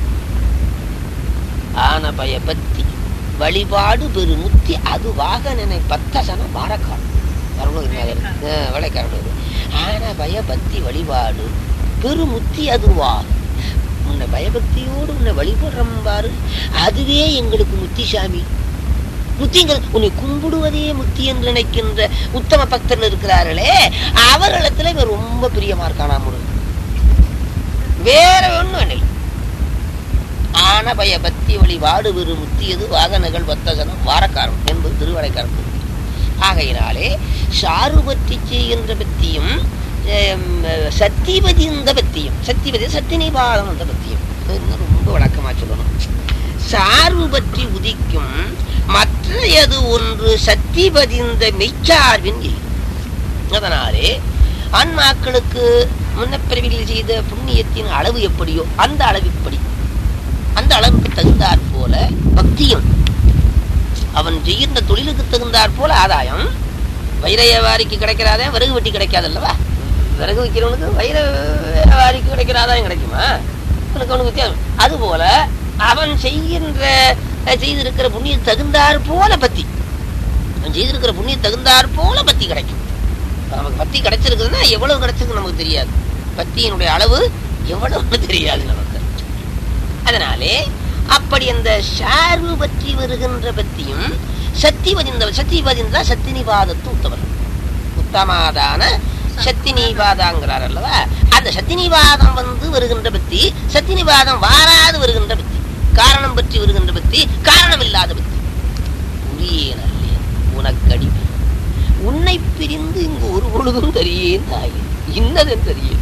ஆன பயபக்தி வழிபாடு பெருமுத்தி அது வாகனனை பத்தசனம் வாரக்காலம் வளைக்காரன் ஆன பயபக்தி வழிபாடு பெருமுத்தி அதுவா உன்னை பயபக்தியோடு உன்னை வழிபடுறோம் பாரு அதுவே எங்களுக்கு முத்தி சாமி முத்திங்கிற உன்னை கும்பிடுவதே முத்தி என்று நினைக்கின்ற உத்தம பக்தர்கள் இருக்கிறார்களே அவர்களிடத்துல இவன் ரொம்ப பிரியமா இருக்கானா முருகன் வேற ஒண்ணும் இல்லை ஆன பய பக்தி வழிபாடு வெறு முத்தியது வாகனங்கள் வத்தசனம் வாரக்காரம் என்பது திருவடைக்காரம் ஆகையினாலே சாறு பற்றி செய்கின்ற பத்தியும் சத்தியபதி இந்த பத்தியும் சத்தியபதி சத்தினிபாதம் அந்த பத்தியும் இது இன்னும் ரொம்ப வழக்கமா சொல்லணும் சார்பு பற்றி உதிக்கும் மற்றையது ஒன்று சக்தி பதிந்த மெய்ச்சார்பின் எய்து. அதனாலே ஆன்மாக்களுக்கு முன்னப்பிறவிகளில் செய்த புண்ணியத்தின் அளவு எப்படியோ அந்த அளவிப்படி அந்த அளவுக்கு தகுந்தாற் போல பக்தியும் அவன் செய்கின்ற தொழிலுக்கு தகுந்தாற் போல ஆதாயம் வைர வியாபாரிக்கு கிடைக்கிற ஆதாயம் விறகு வெட்டி கிடைக்காது அல்லவா விறகு வைக்கிறவனுக்கு வைர வியாபாரிக்கு கிடைக்கிற ஆதாயம் கிடைக்குமா உனக்கு அவனுக்கு வித்தியாசம் அதுபோல அவன் செய்கின்ற அஹ், செய்திருக்கிற புண்ணியம் தகுந்தாற் போல பத்தி அவன் செய்திருக்கிற புண்ணியம் தகுந்தாற் போல பத்தி கிடைக்கும் நமக்கு பத்தி கிடைச்சிருக்குதுன்னா எவ்வளவு கிடைச்சிருக்கு நமக்கு தெரியாது பத்தியினுடைய அளவு எவ்வளவு தெரியாது நமக்கு அதனாலே அப்படி அந்த ஷார்வு பற்றி வருகின்ற பத்தியும் சக்தி பதிந்த சக்தி பதிந்தா சத்தினிபாதத்து உத்தவர் உத்தமாதான சத்தினிபாதாங்கிறார் அல்லவா அந்த சத்தினிபாதம் வந்து வருகின்ற பத்தி சத்தினிபாதம் வாராது வருகின்ற பத்தி காரணம் பற்றி வருகின்ற பத்தி காரணம் இல்லாத பத்தி உரியே நல்லே உனக்கடி உன்னை பிரிந்து இங்கு ஒரு பொழுதும் தெரியேன் தாயே இன்னதென் தெரியும்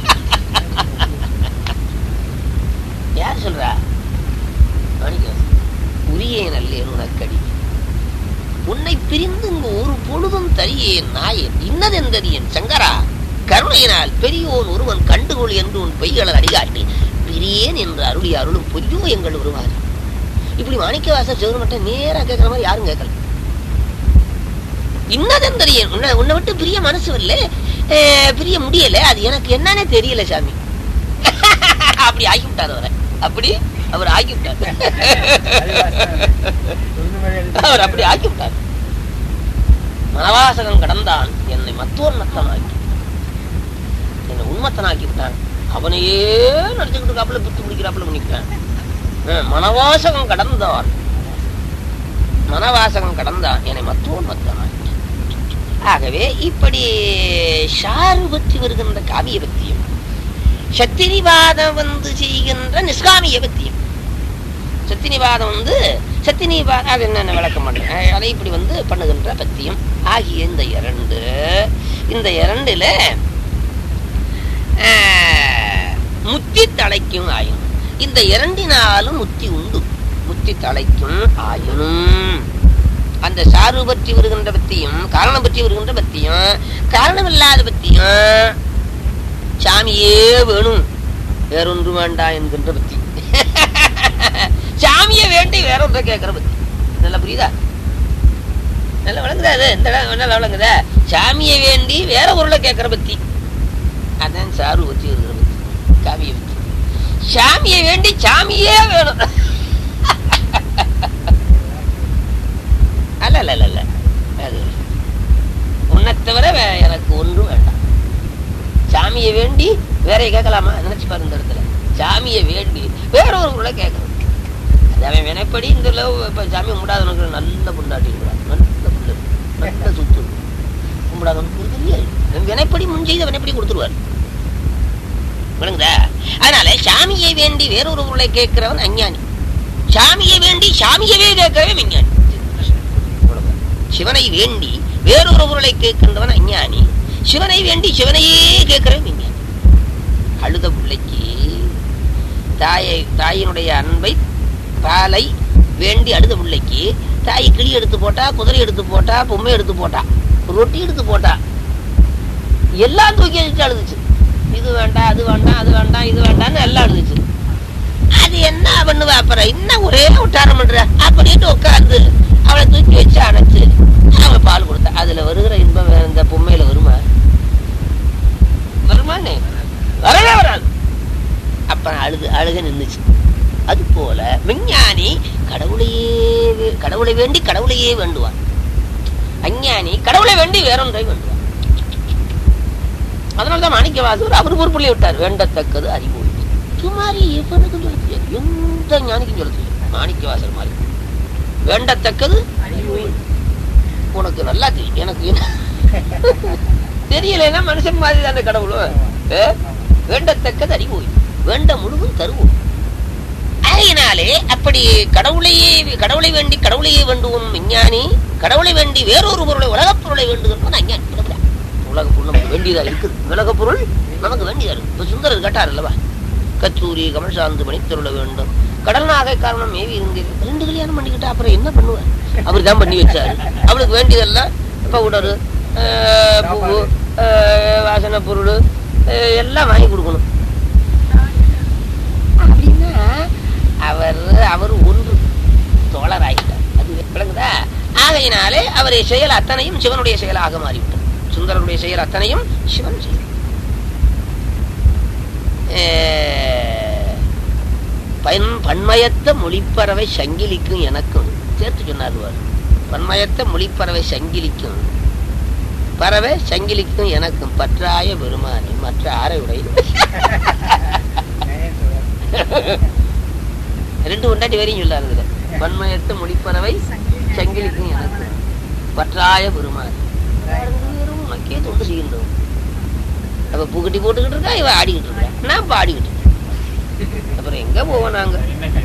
யார் சொல்றா மாணிக்கம் உரியே நல்லேன் உனக்கடி உன்னை பிரிந்து இங்கு ஒரு பொழுதும் தரியேன் நாயேன் இன்னதெந்தறியேன் சங்கரா கருணையினால் பெரியோன் ஒருவன் கண்டுகொள் என்று உன் பொய்களை அடிகாட்டி பிரியேன் என்று அருளி அருளும் பொய்யோ எங்கள் உருவாரு இப்படி மாணிக்கவாசர் சிவன் மட்டும் நேரா கேட்கிற மாதிரி யாரும் கேட்கல இன்னதன் தெரியேன் உன்னை உன்னை விட்டு பிரிய மனசு வரல அஹ், பிரிய முடியல அது எனக்கு என்னன்னே தெரியல சாமி அப்படி ஆகிவிட்டார் அவரை அப்படி அவர் ஆகிவிட்டார் அவர் அப்படி ஆக்கிவிட்டார் மனவாசகன் கடந்தான் என்னை மத்தோர் நத்தனாக்கி என்னை உண்மத்தனாக்கி விட்டான் அவனையே நடிச்சுக்கிட்டு இருக்காப்புல பித்து பிடிக்கிறாப்புல பண்ணிக்கிட்டான் அஹ், மனவாசகம் கடந்தான் மனவாசகம் கடந்தான் என்னை மத்தோர் நத்தனாக்கி ஆகவே இப்படி ஷாரு பற்றி வருகின்ற காவிய பக்தியும் சத்தினிவாதம் வந்து செய்கின்ற நிஷ்காமிய பக்தியும் சத்தினிவாதம் வந்து சத்தினிவாதம் அது என்னென்ன விளக்கம் பண்றேன் அஹ் அதை இப்படி வந்து பண்ணுகின்ற பத்தியம் ஆகிய இந்த இரண்டு இந்த இரண்டுல அஹ், முத்தி தலைக்கும் ஆயினும் இந்த இரண்டினாலும் முத்தி உண்டு முத்தி தலைக்கும் ஆயினும் அந்த சாறு பற்றி வருகின்ற பத்தியும் காரணம் பற்றி வருகின்ற பத்தியும் காரணம் இல்லாத பத்தியும் சாமியே வேணும் வேறொன்று வேண்டாம் என்கின்ற பத்தி சாமியை வேண்டி வேற ஒன்றை கேட்கிற பத்தி நல்லா புரியுதா நல்லா விளங்குதா அது இந்த இடம் நல்லா விளங்குதா சாமியை வேண்டி வேற பொருளை கேட்கிற பத்தி அதான் சாரு பத்தி வருகிற பத்தி காமியை பத்தி சாமியை வேண்டி சாமியே வேணும் அல்ல அல்ல அல்ல, அல்ல அது உன்னை தவிர வே- எனக்கு ஒன்றும் வேண்டாம் சாமியை வேண்டி வேற கேட்கலாமா நினைச்சு பாரு இந்த இடத்துல சாமியை வேண்டி வேற ஒரு பொருளை கேட்கணும் அது அவன் வினைப்படி இந்த லவ் இப்ப சாமி கும்பிடாதவனுக்கு நல்ல புண்டாட்டி இருக்கிறான் நல்ல புள்ள நல்ல சுத்து கும்பிடாதவனுக்கு கொடுக்குறியா அவன் வினைப்படி முன் செய்த வினைப்படி கொடுத்துருவார் விளங்குதா அதனால சாமியை வேண்டி வேறொரு பொருளை கேட்கிறவன் அஞ்ஞானி சாமியை வேண்டி சாமியவே கேட்கவே விஞ்ஞானி அவ்வளவுதான். சிவனை வேண்டி வேறொரு பொருளை கேட்கின்றவன் அஞ்ஞானி சிவனை வேண்டி சிவனையே கேட்கிறவன் விஞ்ஞானி அழுத பிள்ளைக்கு தாயை தாயினுடைய அன்பை பாலை வேண்டி அழுத பிள்ளைக்கு தாய் கிளி எடுத்து போட்டா குதிரை எடுத்து போட்டா பொம்மை எடுத்து போட்டா ரொட்டி எடுத்து போட்டா எல்லாம் தூக்கி வச்சுட்டு அழுதுச்சு இது வேண்டாம் அது வேண்டாம் அது வேண்டாம் இது வேண்டாம்னு எல்லாம் அழுதுச்சு அது என்ன பண்ணுவா அப்புறம் இன்னும் ஒரே விட்டாரம் பண்ற அப்படின்ட்டு உட்காந்து அவளை தூக்கி வச்சு அணைச்சு அவளை பால் கொடுத்தா அதுல வருகிற இன்பம் வேற இந்த பொம்மையில வருமா வருமானே வரவே வராது அப்புறம் அழுது அழுக நின்னுச்சு அது போல விஞ்ஞானி கடவுளையே வே- கடவுளை வேண்டி கடவுளையே வேண்டுவான் அஞ்ஞானி கடவுளை வேண்டி வேறொன்றை வேண்டுவான் அதனாலதான் மாணிக்கவாசகர் அவர் பொறுப்புள்ளி விட்டார் வேண்டத்தக்கது அறிவு இது மாதிரி எவனுக்கும் சொல்ல தெரியாது எந்த ஞானிக்கும் சொல்ல தெரியும் மாணிக்கவாசகர் மாதிரி வேண்டத்தக்கது உனக்கு நல்லா தெரியும் எனக்கு என்ன? தெரியலைன்னா மனுஷன் மாதிரி தானே கடவுளும் ஏ? வேண்டத்தக்கது அறிவு வேண்ட முழுவதும் தருவோம் ஆகையினாலே அப்படி கடவுளையே கடவுளை வேண்டி கடவுளையே வேண்டுவோம் விஞ்ஞானி கடவுளை வேண்டி வேறொரு பொருளை உலகப் பொருளை வேண்டுகிறோம் அஞ்ஞானி விடக்கூடாது. உலகப் பொருள் நமக்கு வேண்டியதா இருக்குது உலகப் பொருள் நமக்கு வேண்டியதா இருக்கு இப்ப சுந்தரர் கேட்டார் அல்லவா கச்சூரி கமல்சாந்து மணித்தருள வேண்டும் கடல் நாகை காரணம் மேவி இருந்தீர்கள் ரெண்டு கல்யாணம் பண்ணிக்கிட்டா அப்புறம் என்ன பண்ணுவார் அவர் தான் பண்ணி வச்சாரு அவளுக்கு வேண்டியதெல்லாம் பவுடரு பூவு ஆஹ், வாசனை பொருள் ஆஹ், எல்லாம் வாங்கி கொடுக்கணும் அப்படின்னா அவர் அவர் ஒன்று தோழராயிட்டார் அது விளங்குதா ஆகையினாலே அவருடைய செயல் அத்தனையும் சிவனுடைய செயலாக மாறிவிட்டது சுந்தரனுடைய செயல் அத்தனையும் சிவன் செயல் அஹ், பன் பன்மயத்த மொழிப்பறவை சங்கிலிக்கும் எனக்கும் சேர்த்து சொன்னார் பாரு. பன்மயத்த மொழிப்பறவை சங்கிலிக்கும் பறவை சங்கிலிக்கும் எனக்கும் பற்றாய பெருமானி மற்ற ஆரையுடைய ரெண்டு கொண்டாட்டி வரையும் சொல்லாரு இதுல பன்மயத்த மொழிப்பறவை சங்கிலிக்கும் எனக்கு பற்றாய பெருமான் ரெண்டு பேரும் உனக்கே தொண்டு செய்கின்றோம் அப்ப பூக்கட்டி போட்டுக்கிட்டு இருக்கா இவ ஆடிக்கிட்டு இருக்கா நான் பாடிக்கிட்டு இருக்கேன் அப்புறம் எங்க போவோம் நாங்க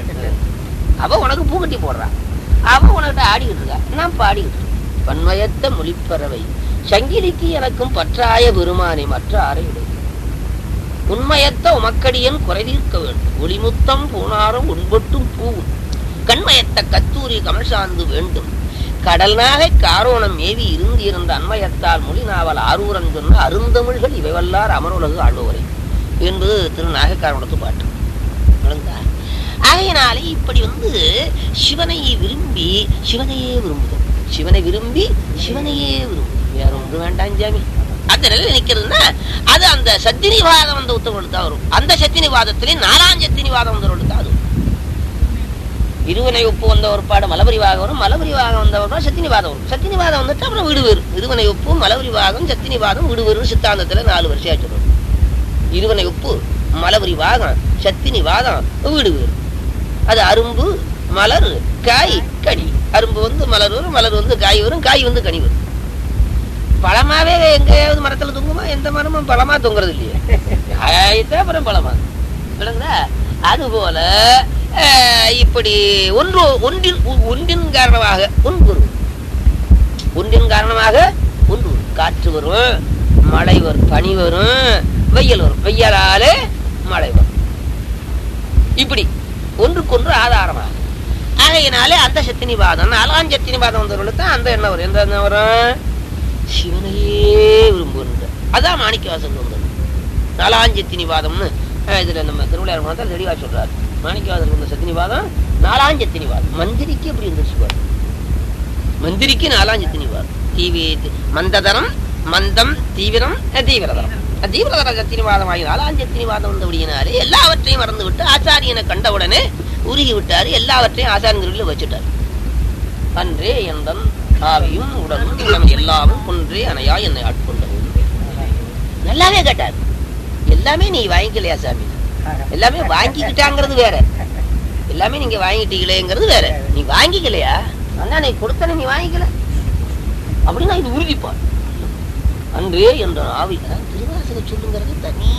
அவ உனக்கு பூக்கட்டி போடுறா அவ உனக்கிட்ட ஆடிக்கிட்டு இருக்கா நான் பாடிக்கிட்டு இருக்கேன் பன்மயத்த மொழிப்பறவை சங்கிலிக்கு எனக்கும் பற்றாய பெருமானை மற்ற ஆரையுடைய உண்மையத்த உமக்கடியன் குறை தீர்க்க வேண்டும் ஒளிமுத்தம் பூனாரும் உண்பட்டும் பூவும் கண்மயத்த கத்தூரி கமல்சாந்து வேண்டும் கடல் நாகை காரோணம் ஏவி இருந்து இருந்த அண்மயத்தால் மொழி நாவல் ஆரூரன் சொன்ன அருந்தமிழ்கள் இவைவல்லார் அமருலகு ஆளுவரை என்பது திரு நாகக்காரோணத்து பாட்டு விளங்குதா? ஆகையினாலே இப்படி வந்து சிவனை விரும்பி சிவனையே விரும்புதல் சிவனை விரும்பி சிவனையே விரும்பும் வேற ஒன்று வேண்டாம் ஜாமி அந்த நிலையில் நிக்கிறதுன்னா அது அந்த சத்தினிவாதம் வந்த உத்தரவுகளுக்கு தான் வரும் அந்த சத்தினிவாதத்திலே நாலாம் சத்தினிவாதம் வந்தவர்களுக்கு தான் அது வரும். இருவனை ஒப்பு வந்த ஒரு பாடு மலபரிவாகம் வரும் மலபரிவாகம் வந்தவர்கள் சத்தினிவாதம் வரும் சத்தினிவாதம் வந்துட்டு அப்புறம் வீடு வேறு இருவனை ஒப்பு மலபரிவாகம் சத்தினிவாதம் வீடு வேறு சித்தாந்தத்துல நாலு வருஷம் ஆச்சு இருவனை உப்பு மலபரி வாதம் சத்தினி வாதம் வீடு வேறு அது அரும்பு மலர் காய் கனி அரும்பு வந்து மலர் வரும் மலர் வந்து காய் வரும் காய் வந்து கனி வரும் பழமாவே எங்கேயாவது மரத்துல தொங்குமா எந்த மரமும் பழமா தொங்குறது இல்லையே காய்தான் அப்புறம் பழமா விளங்குதா அது போல அஹ், இப்படி ஒன்று ஒன்றின் ஒன்றின் காரணமாக ஒன்று வரும் ஒன்றின் காரணமாக ஒன்று வரும். காற்று வரும் மழை வரும் பனி வரும் வெயில் வரும் வெயிலாலே மழை வரும் இப்படி ஒன்றுக்கொன்று ஆதாரமாக ஆகையினாலே அந்த சத்தினிவாதம் நாலாம் சத்தினிவாதம் வந்தவர்களுக்கு தான் அந்த எண்ணம் வரும் எந்த எண்ணம் வரும் சிவனையே விரும்புகின்ற அதான் மாணிக்கவாசன் வந்தது நாலாம் சத்தினிவாதம்னு அஹ், இதுல நம்ம திருவிழா மாதம் தெளிவா சொல்றாரு மாணிக்கவாசன் வந்த சத்தினிவாதம் நாலாம் சத்தினிவாதம் மந்திரிக்கு எப்படி இருந்துச்சு பாரு மந்திரிக்கு நாலாம் சத்தினிவாதம் தீவி மந்ததரம் மந்தம் தீவிரம் அஹ், தீவிரதரம் அஹ், தீவிரதர சத்தினிவாதம் ஆகி நாலாம் சத்தினிவாதம் வந்தபடியினாலே எல்லாவற்றையும் மறந்து விட்டு ஆச்சாரியனை கண்டவுடனே உருகி விட்டாரு எல்லாவற்றையும் ஆச்சாரியன் வச்சுட்டாரு அன்றே எந்தன் ஆவியும் உடலும் உள்ளம் எல்லாமும் ஒன்றே அணையா என்னை ஆட்கொண்டது நல்லாவே கேட்டார் எல்லாமே நீ வாங்கிக்கலையா சாமி எல்லாமே வாங்கிக்கிட்டாங்கிறது வேற எல்லாமே நீங்க வாங்கிட்டீங்களேங்கிறது வேற நீ வாங்கிக்கலையா அண்ணா நீ கொடுத்தன நீ வாங்கிக்கல அப்படின்னா இது உறுதிப்பார் அன்றே என்ற ஆவி அஹ், திருவாசக சொல்லுங்கிறது தனி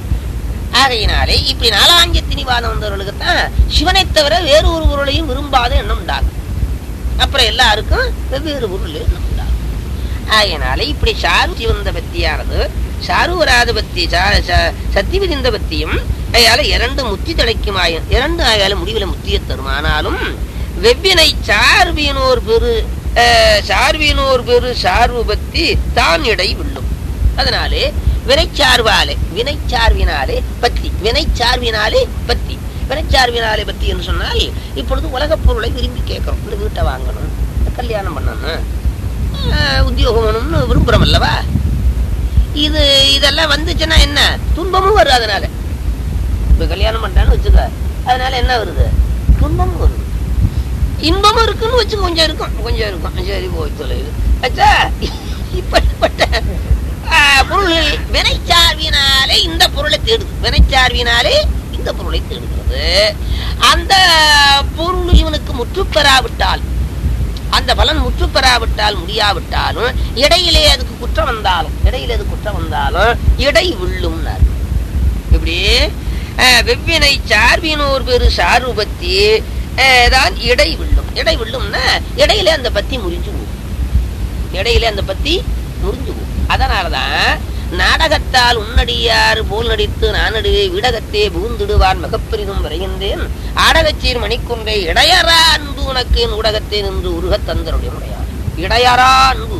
ஆகையினாலே இப்படி நாலாஞ்சத்தினிவாதம் வந்தவர்களுக்கு தான் சிவனை தவிர வேறு ஒரு பொருளையும் விரும்பாத எண்ணம் உண்டாகும் அப்புறம் எல்லாருக்கும் வெவ்வேறு பொருள் எண்ணம் உண்டாகும் ஆகையினாலே இப்படி சாரு வந்த பத்தியானது சாருவராத பத்தி சா- ச- சத்தி விதிந்த பத்தியும் அயால இரண்டு முத்தி தடைக்குமாய இரண்டு ஆயால முடிவில் முத்திய தரும் ஆனாலும் வெவ்வினை சார்பினோர் பெரு அஹ், சார்பினோர் பெரு சார்பு பத்தி தான் இடை வில்லும் அதனாலே வினைச்சார்வாலே வினைச்சார்வினாலே பத்தி வினைச்சார்வினாலே பத்தி வினைச்சார்பினாலே பத்தி என்று சொன்னால் இப்பொழுது உலகப் பொருளை விரும்பி கேட்கிறோம் இந்த வீட்டை வாங்கணும் இந்த கல்யாணம் பண்ணணும் ஆஹ், உத்தியோகம் வேணும்னு விரும்புறோம் அல்லவா இது இதெல்லாம் வந்துச்சுன்னா என்ன துன்பமும் வரும் அதனால இப்ப கல்யாணம் பண்றான்னு வச்சுக்க அதனால என்ன வருது துன்பமும் வருது இன்பமும் இருக்குன்னு வச்சு கொஞ்சம் இருக்கும் கொஞ்சம் இருக்கும் சரி போய் தொலைது அச்சா இப்படிப்பட்ட ஆஹ், பொருள்கள் வினைச்சார்வினாலே இந்த பொருளை தேடுது வினைச்சார்வினாலே இந்த பொருளை தேடுகிறது அந்த பொருள் இவனுக்கு முற்று பெறாவிட்டால் அந்த பலன் முற்று பெறாவிட்டால் முடியாவிட்டாலும் இடையிலே அதுக்கு குற்றம் வந்தாலும் இடையிலே அது குற்றம் வந்தாலும் இடை விள்ளும்னார் இப்படி அஹ், வெவ்வினை சார்பினோர் பெரு சாருபத்தி அஹ், தான் இடை விள்ளும் இடை விள்ளும்னா இடையிலே அந்த பத்தி முறிஞ்சு போகும் இடையிலே அந்த பத்தி முறிஞ்சு போகும் அதனாலதான் நாடகத்தால் உன்னடியார் போல் நடித்து நான் நடுவே விடகத்தே புகுந்திடுவான் மிகப்பெரிதும் வரைகின்றேன் ஆடகச்சீர் மணிக்குன்றை இடையறா அன்பு உனக்கு என் ஊடகத்தை நின்று உருகத் தந்தருடைய முறையார் இடையறா அன்பு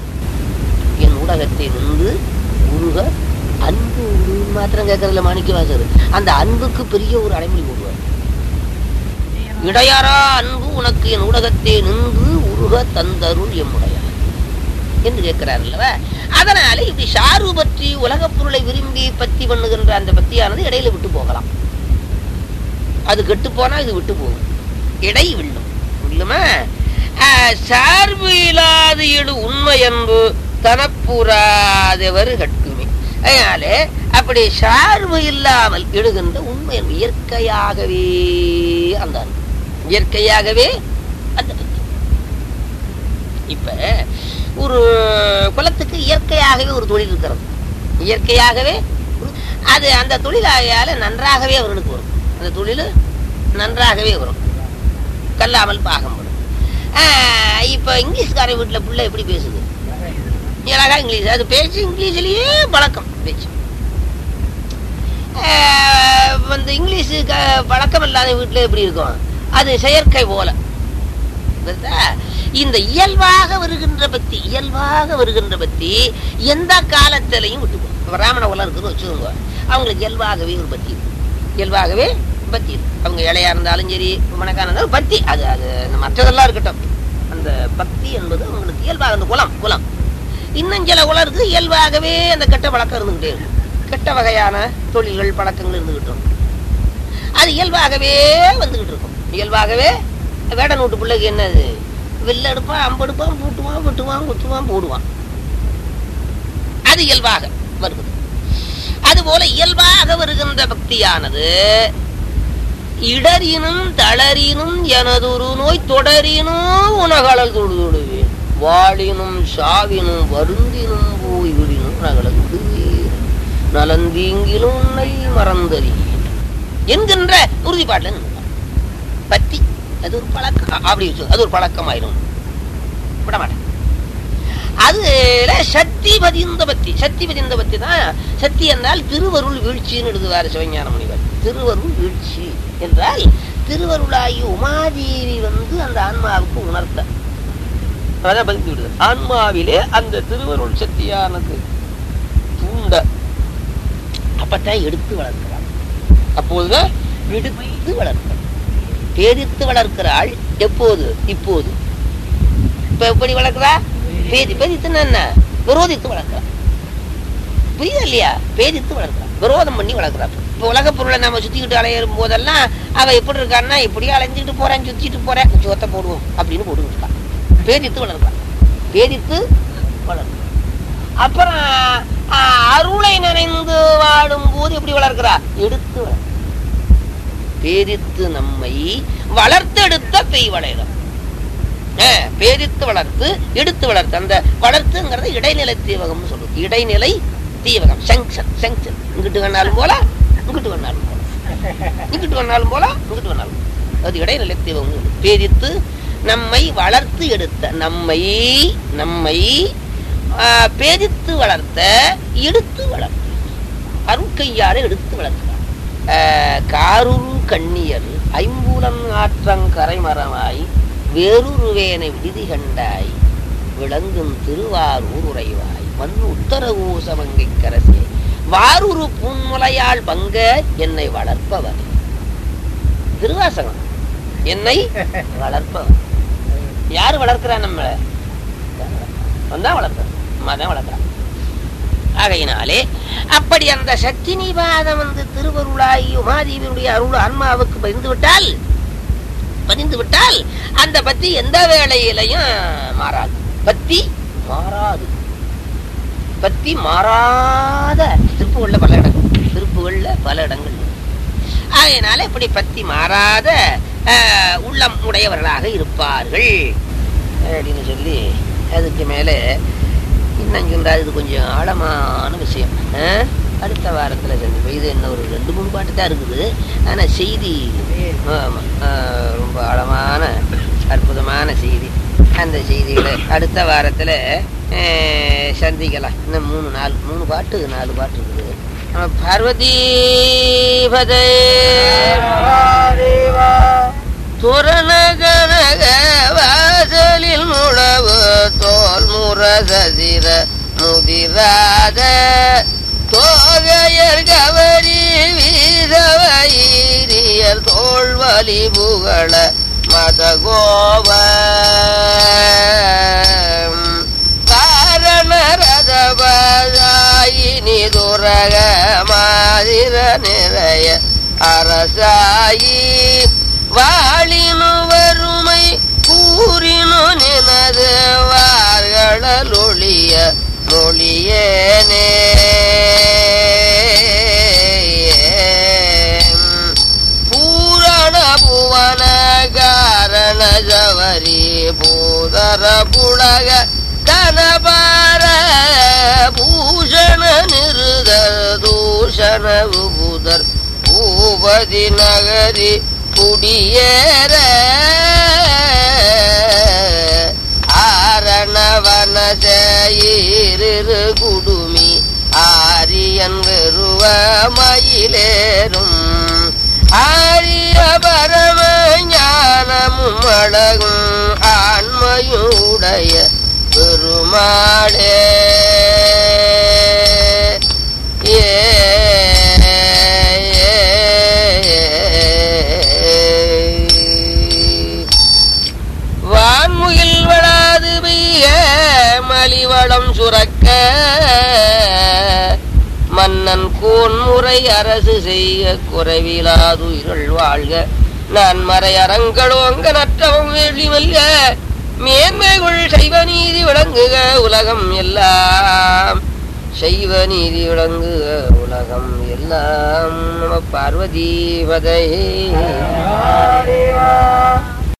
என் ஊடகத்தை நின்று உருக அன்பு உரு மாத்திரம் கேட்கறதுல மாணிக்கவாசர் அந்த அன்புக்கு பெரிய ஒரு அடைமொழி போடுவார் இடையறா அன்பு உனக்கு என் ஊடகத்தை நின்று உருக தந்தருள் எம்முடையார் என்று கேட்கிறார் அல்லவா அதனால இப்படி ஷாரு பற்றி உலகப் பொருளை விரும்பி பத்தி பண்ணுகின்ற அந்த பத்தியானது இடையில விட்டு போகலாம் அது கெட்டு போனா இது விட்டு போகும் இடை வில்லும் இல்லுமா சார்பு இல்லாத இடு உண்மை என்பு தனப்புறாதவர் கட்டுமே அதனால அப்படி சார்பு இல்லாமல் இடுகின்ற உண்மை என்பு இயற்கையாகவே அந்த அன்பு. இயற்கையாகவே அந்த பக்தி இப்ப ஒரு குலத்துக்கு இயற்கையாகவே ஒரு தொழில் இருக்கிறது இயற்கையாகவே ஒரு- அது அந்த தொழிலாகையால நன்றாகவே அவர்களுக்கு வரும் அந்த தொழில் நன்றாகவே வரும் கல்லாமல் பாகம் வரும் ஆஹ் இப்ப இங்கிலீஷ்கார வீட்டுல பிள்ளை எப்படி பேசுது அழகா இங்கிலீஷ் அது பேச்சு இங்கிலீஷ்லயே பழக்கம் பேச்சு ஆஹ் வந்து இங்கிலீஷ் க- பழக்கம் இல்லாத வீட்டுல எப்படி இருக்கும் அது செயற்கை போல புரியுதா? இந்த இயல்பாக வருகின்ற பக்தி இயல்பாக வருகின்ற பக்தி எந்த காலத்திலையும் விட்டு போகும் இப்ப ராமண உலகம் இருக்குன்னு வச்சுக்கோங்க அவங்களுக்கு இயல்பாகவே ஒரு பக்தி இருக்கு. இயல்பாகவே பக்தி இருக்கு. அவங்க இளையா இருந்தாலும் சரி மணக்கான இருந்தாலும் பக்தி அது அது இந்த மற்றதெல்லாம் இருக்கட்டும் அந்த பக்தி என்பது அவங்களுக்கு இயல்பாக அந்த குலம் குலம் இன்னும் சில குலம் இருக்கு இயல்பாகவே அந்த கெட்ட பழக்கம் இருந்துகிட்டே இருக்கும் கெட்ட வகையான தொழில்கள் பழக்கங்கள் இருந்துகிட்டு இருக்கும் அது இயல்பாகவே வந்துகிட்டு இருக்கும் இயல்பாகவே வேட நூட்டு பிள்ளைக்கு என்னது வில்ல எடுப்பான் அம்பு எடுப்பான் பூட்டுவான் வெட்டுவான் குத்துவான் போடுவான் அது இயல்பாக வருகிறது அதுபோல இயல்பாக வருகின்ற பக்தியானது இடரினும் தளரினும் எனதொரு நோய் தொடரினும் உனகளல் தொழுதுடுவேன் வாழினும் சாவினும் வருந்தினும் போய் விடினும் உனகளல் விடுவேன் நலந்தீங்கிலும் உன்னை மறந்தறியேன் என்கின்ற உறுதிப்பாட்டுல நின்னுட்டான். பத்தி அது ஒரு பழக்கம் அ- அப்படி வச்சு அது ஒரு பழக்கமாயிரும் விட மாட்டேன் அதுல சக்தி பதிந்த பத்தி சக்தி பதிந்த பத்தி தான் சக்தி என்றால் திருவருள் வீழ்ச்சின்னு எழுதுவார் சிவஞான முனிவர் திருவருள் வீழ்ச்சி என்றால் திருவருளாகி உமாதேவி வந்து அந்த ஆன்மாவுக்கு உணர்த்த அதான் பதித்து விடுது ஆன்மாவிலே அந்த திருவருள் சக்தியானது தூண்ட அப்பத்தான் எடுத்து வளர்க்கிறாள் அப்போதுதான் விடுத்து வளர்க்கிறாள் பேதித்து வளர்க்கிறாள் எப்போது இப்போது இப்ப எப்படி வளர்க்கிறா பேதி பேதித்துன்னா என்ன விரோதித்து வளர்க்கிறா புரியுதா இல்லையா பேதித்து வளர்க்கிறா விரோதம் பண்ணி வளர்க்கிறா இப்ப உலக பொருளை நம்ம சுத்திக்கிட்டு அலையும் போதெல்லாம் அவ எப்படி இருக்கான்னா இப்படி அலைஞ்சிட்டு போறேன் சுத்திட்டு போறேன் சோத்த போடுவோம் அப்படின்னு போட்டுக்கிட்டு இருக்கா பேதித்து வளர்க்கிறா பேதித்து வளர்க்கிறா அப்புறம் ஆ, அருளை நினைந்து வாடும் போது எப்படி வளர்க்கிறா எடுத்து வளர்க்கிறா பேதித்து நம்மை வளர்த்தெடுத்த பெய்வளையம் அஹ், பேதித்து வளர்த்து எடுத்து வளர்த்து அந்த வளர்த்துங்கிறது இடைநிலை தீவகம்னு சொல்லுது இடைநிலை தீவகம் செங்ஷன் செங்ஷன் இங்கிட்டு வேணாலும் போல இங்கிட்டு வேணாலும் போல இங்கிட்டு வேணாலும் போல இங்கிட்டு வேணாலும் போல. அது இடைநிலை தீவகம் பேதித்து நம்மை வளர்த்து எடுத்த நம்மை நம்மை ஆஹ், பேதித்து வளர்த்த எடுத்து வளர்த்த அருட்கையாறு எடுத்து வளர்க்கிறார் ஆஹ், காருரு கண்ணியர் ஐம்பூலம் ஆற்றங்கரை மரமாய் வேறுருவேனை விடுதி கண்டாய் விளங்கும் திருவாரூர் உறைவாய் மண்ணு உத்தரகூசமங்கை கரசே வாரூரு பூன்முலையால் பங்க என்னை வளர்ப்பவர் திருவாசகம் என்னை வளர்ப்பவன் யாரு வளர்க்கிறா நம்மள வந்தா வளர்க்க தான் வளர்க்கிறான் ஆகையினாலே அப்படி அந்த சக்தி நிபாதம் வந்து திருவருளாய் உமாதேவியுடைய அருள் ஆன்மாவுக்கு பதிந்து விட்டால் பதிந்து விட்டால் அந்த பத்தி எந்த வேளையிலையும் மாறாது பத்தி மாறாது பத்தி மாறாத திருப்புகள்ல பல இடங்கள் திருப்புகள்ல பல இடங்கள் அதனால இப்படி பத்தி மாறாத ஆஹ், உள்ளம் உடையவர்களாக இருப்பார்கள் அப்படின்னு சொல்லி அதுக்கு மேலே இன்னும் சொல்றாரு இது கொஞ்சம் ஆழமான விஷயம் ஆஹ்? அடுத்த வாரத்தில் சந்திப்போம் இது என்ன ஒரு ரெண்டு மூணு பாட்டு தான் இருக்குது ஆனால் செய்தி ஆமா, ஆஹ், ரொம்ப ஆழமான அற்புதமான செய்தி அந்த செய்திகளை அடுத்த வாரத்தில் சந்திக்கலாம் இன்னும் மூணு நாலு மூணு பாட்டு நாலு பாட்டு இருக்குது நம்ம பார்வதி பதே துரண கனக வாசலில் முழவு தோல் முரசதிர முதிராத தோகையர் கவரி வீரவயிரியர் தோல் வலி புகழ மதகோவ காரணரதபாயினி துரக மாதிர நிறைய அரசாயி வாழினு வறுமை கூறினு நினது வார்களொழிய மொழியேனே பூரண புவன காரண ஜவரி பூதர புலக தனபார பூஷண நிருதர் தூஷண விபுதர் பூபதி நகரி குடியேற ஆரணவன சேயிரு குடுமி ஆரியன் வெறுவ மயிலேறும் ஆரிய பரம ஞானமும் அழகும் ஆண்மையுடைய பெருமாளே ஏ வான்முகில் வளாது பெய்ய மலிவளம் சுரக்க மன்னன் கோன்முறை அரசு செய்ய குறைவிலாதுயிர்கள் வாழ்க நான் மறை அறங்களோங்க நற்றவம் வேள்வி மல்க மேன்மைகள் சைவ நீதி விளங்குக உலகம் எல்லாம் சைவ நீதி விளங்குக உலகம் எல்லாம் நம பார்வதி பதையே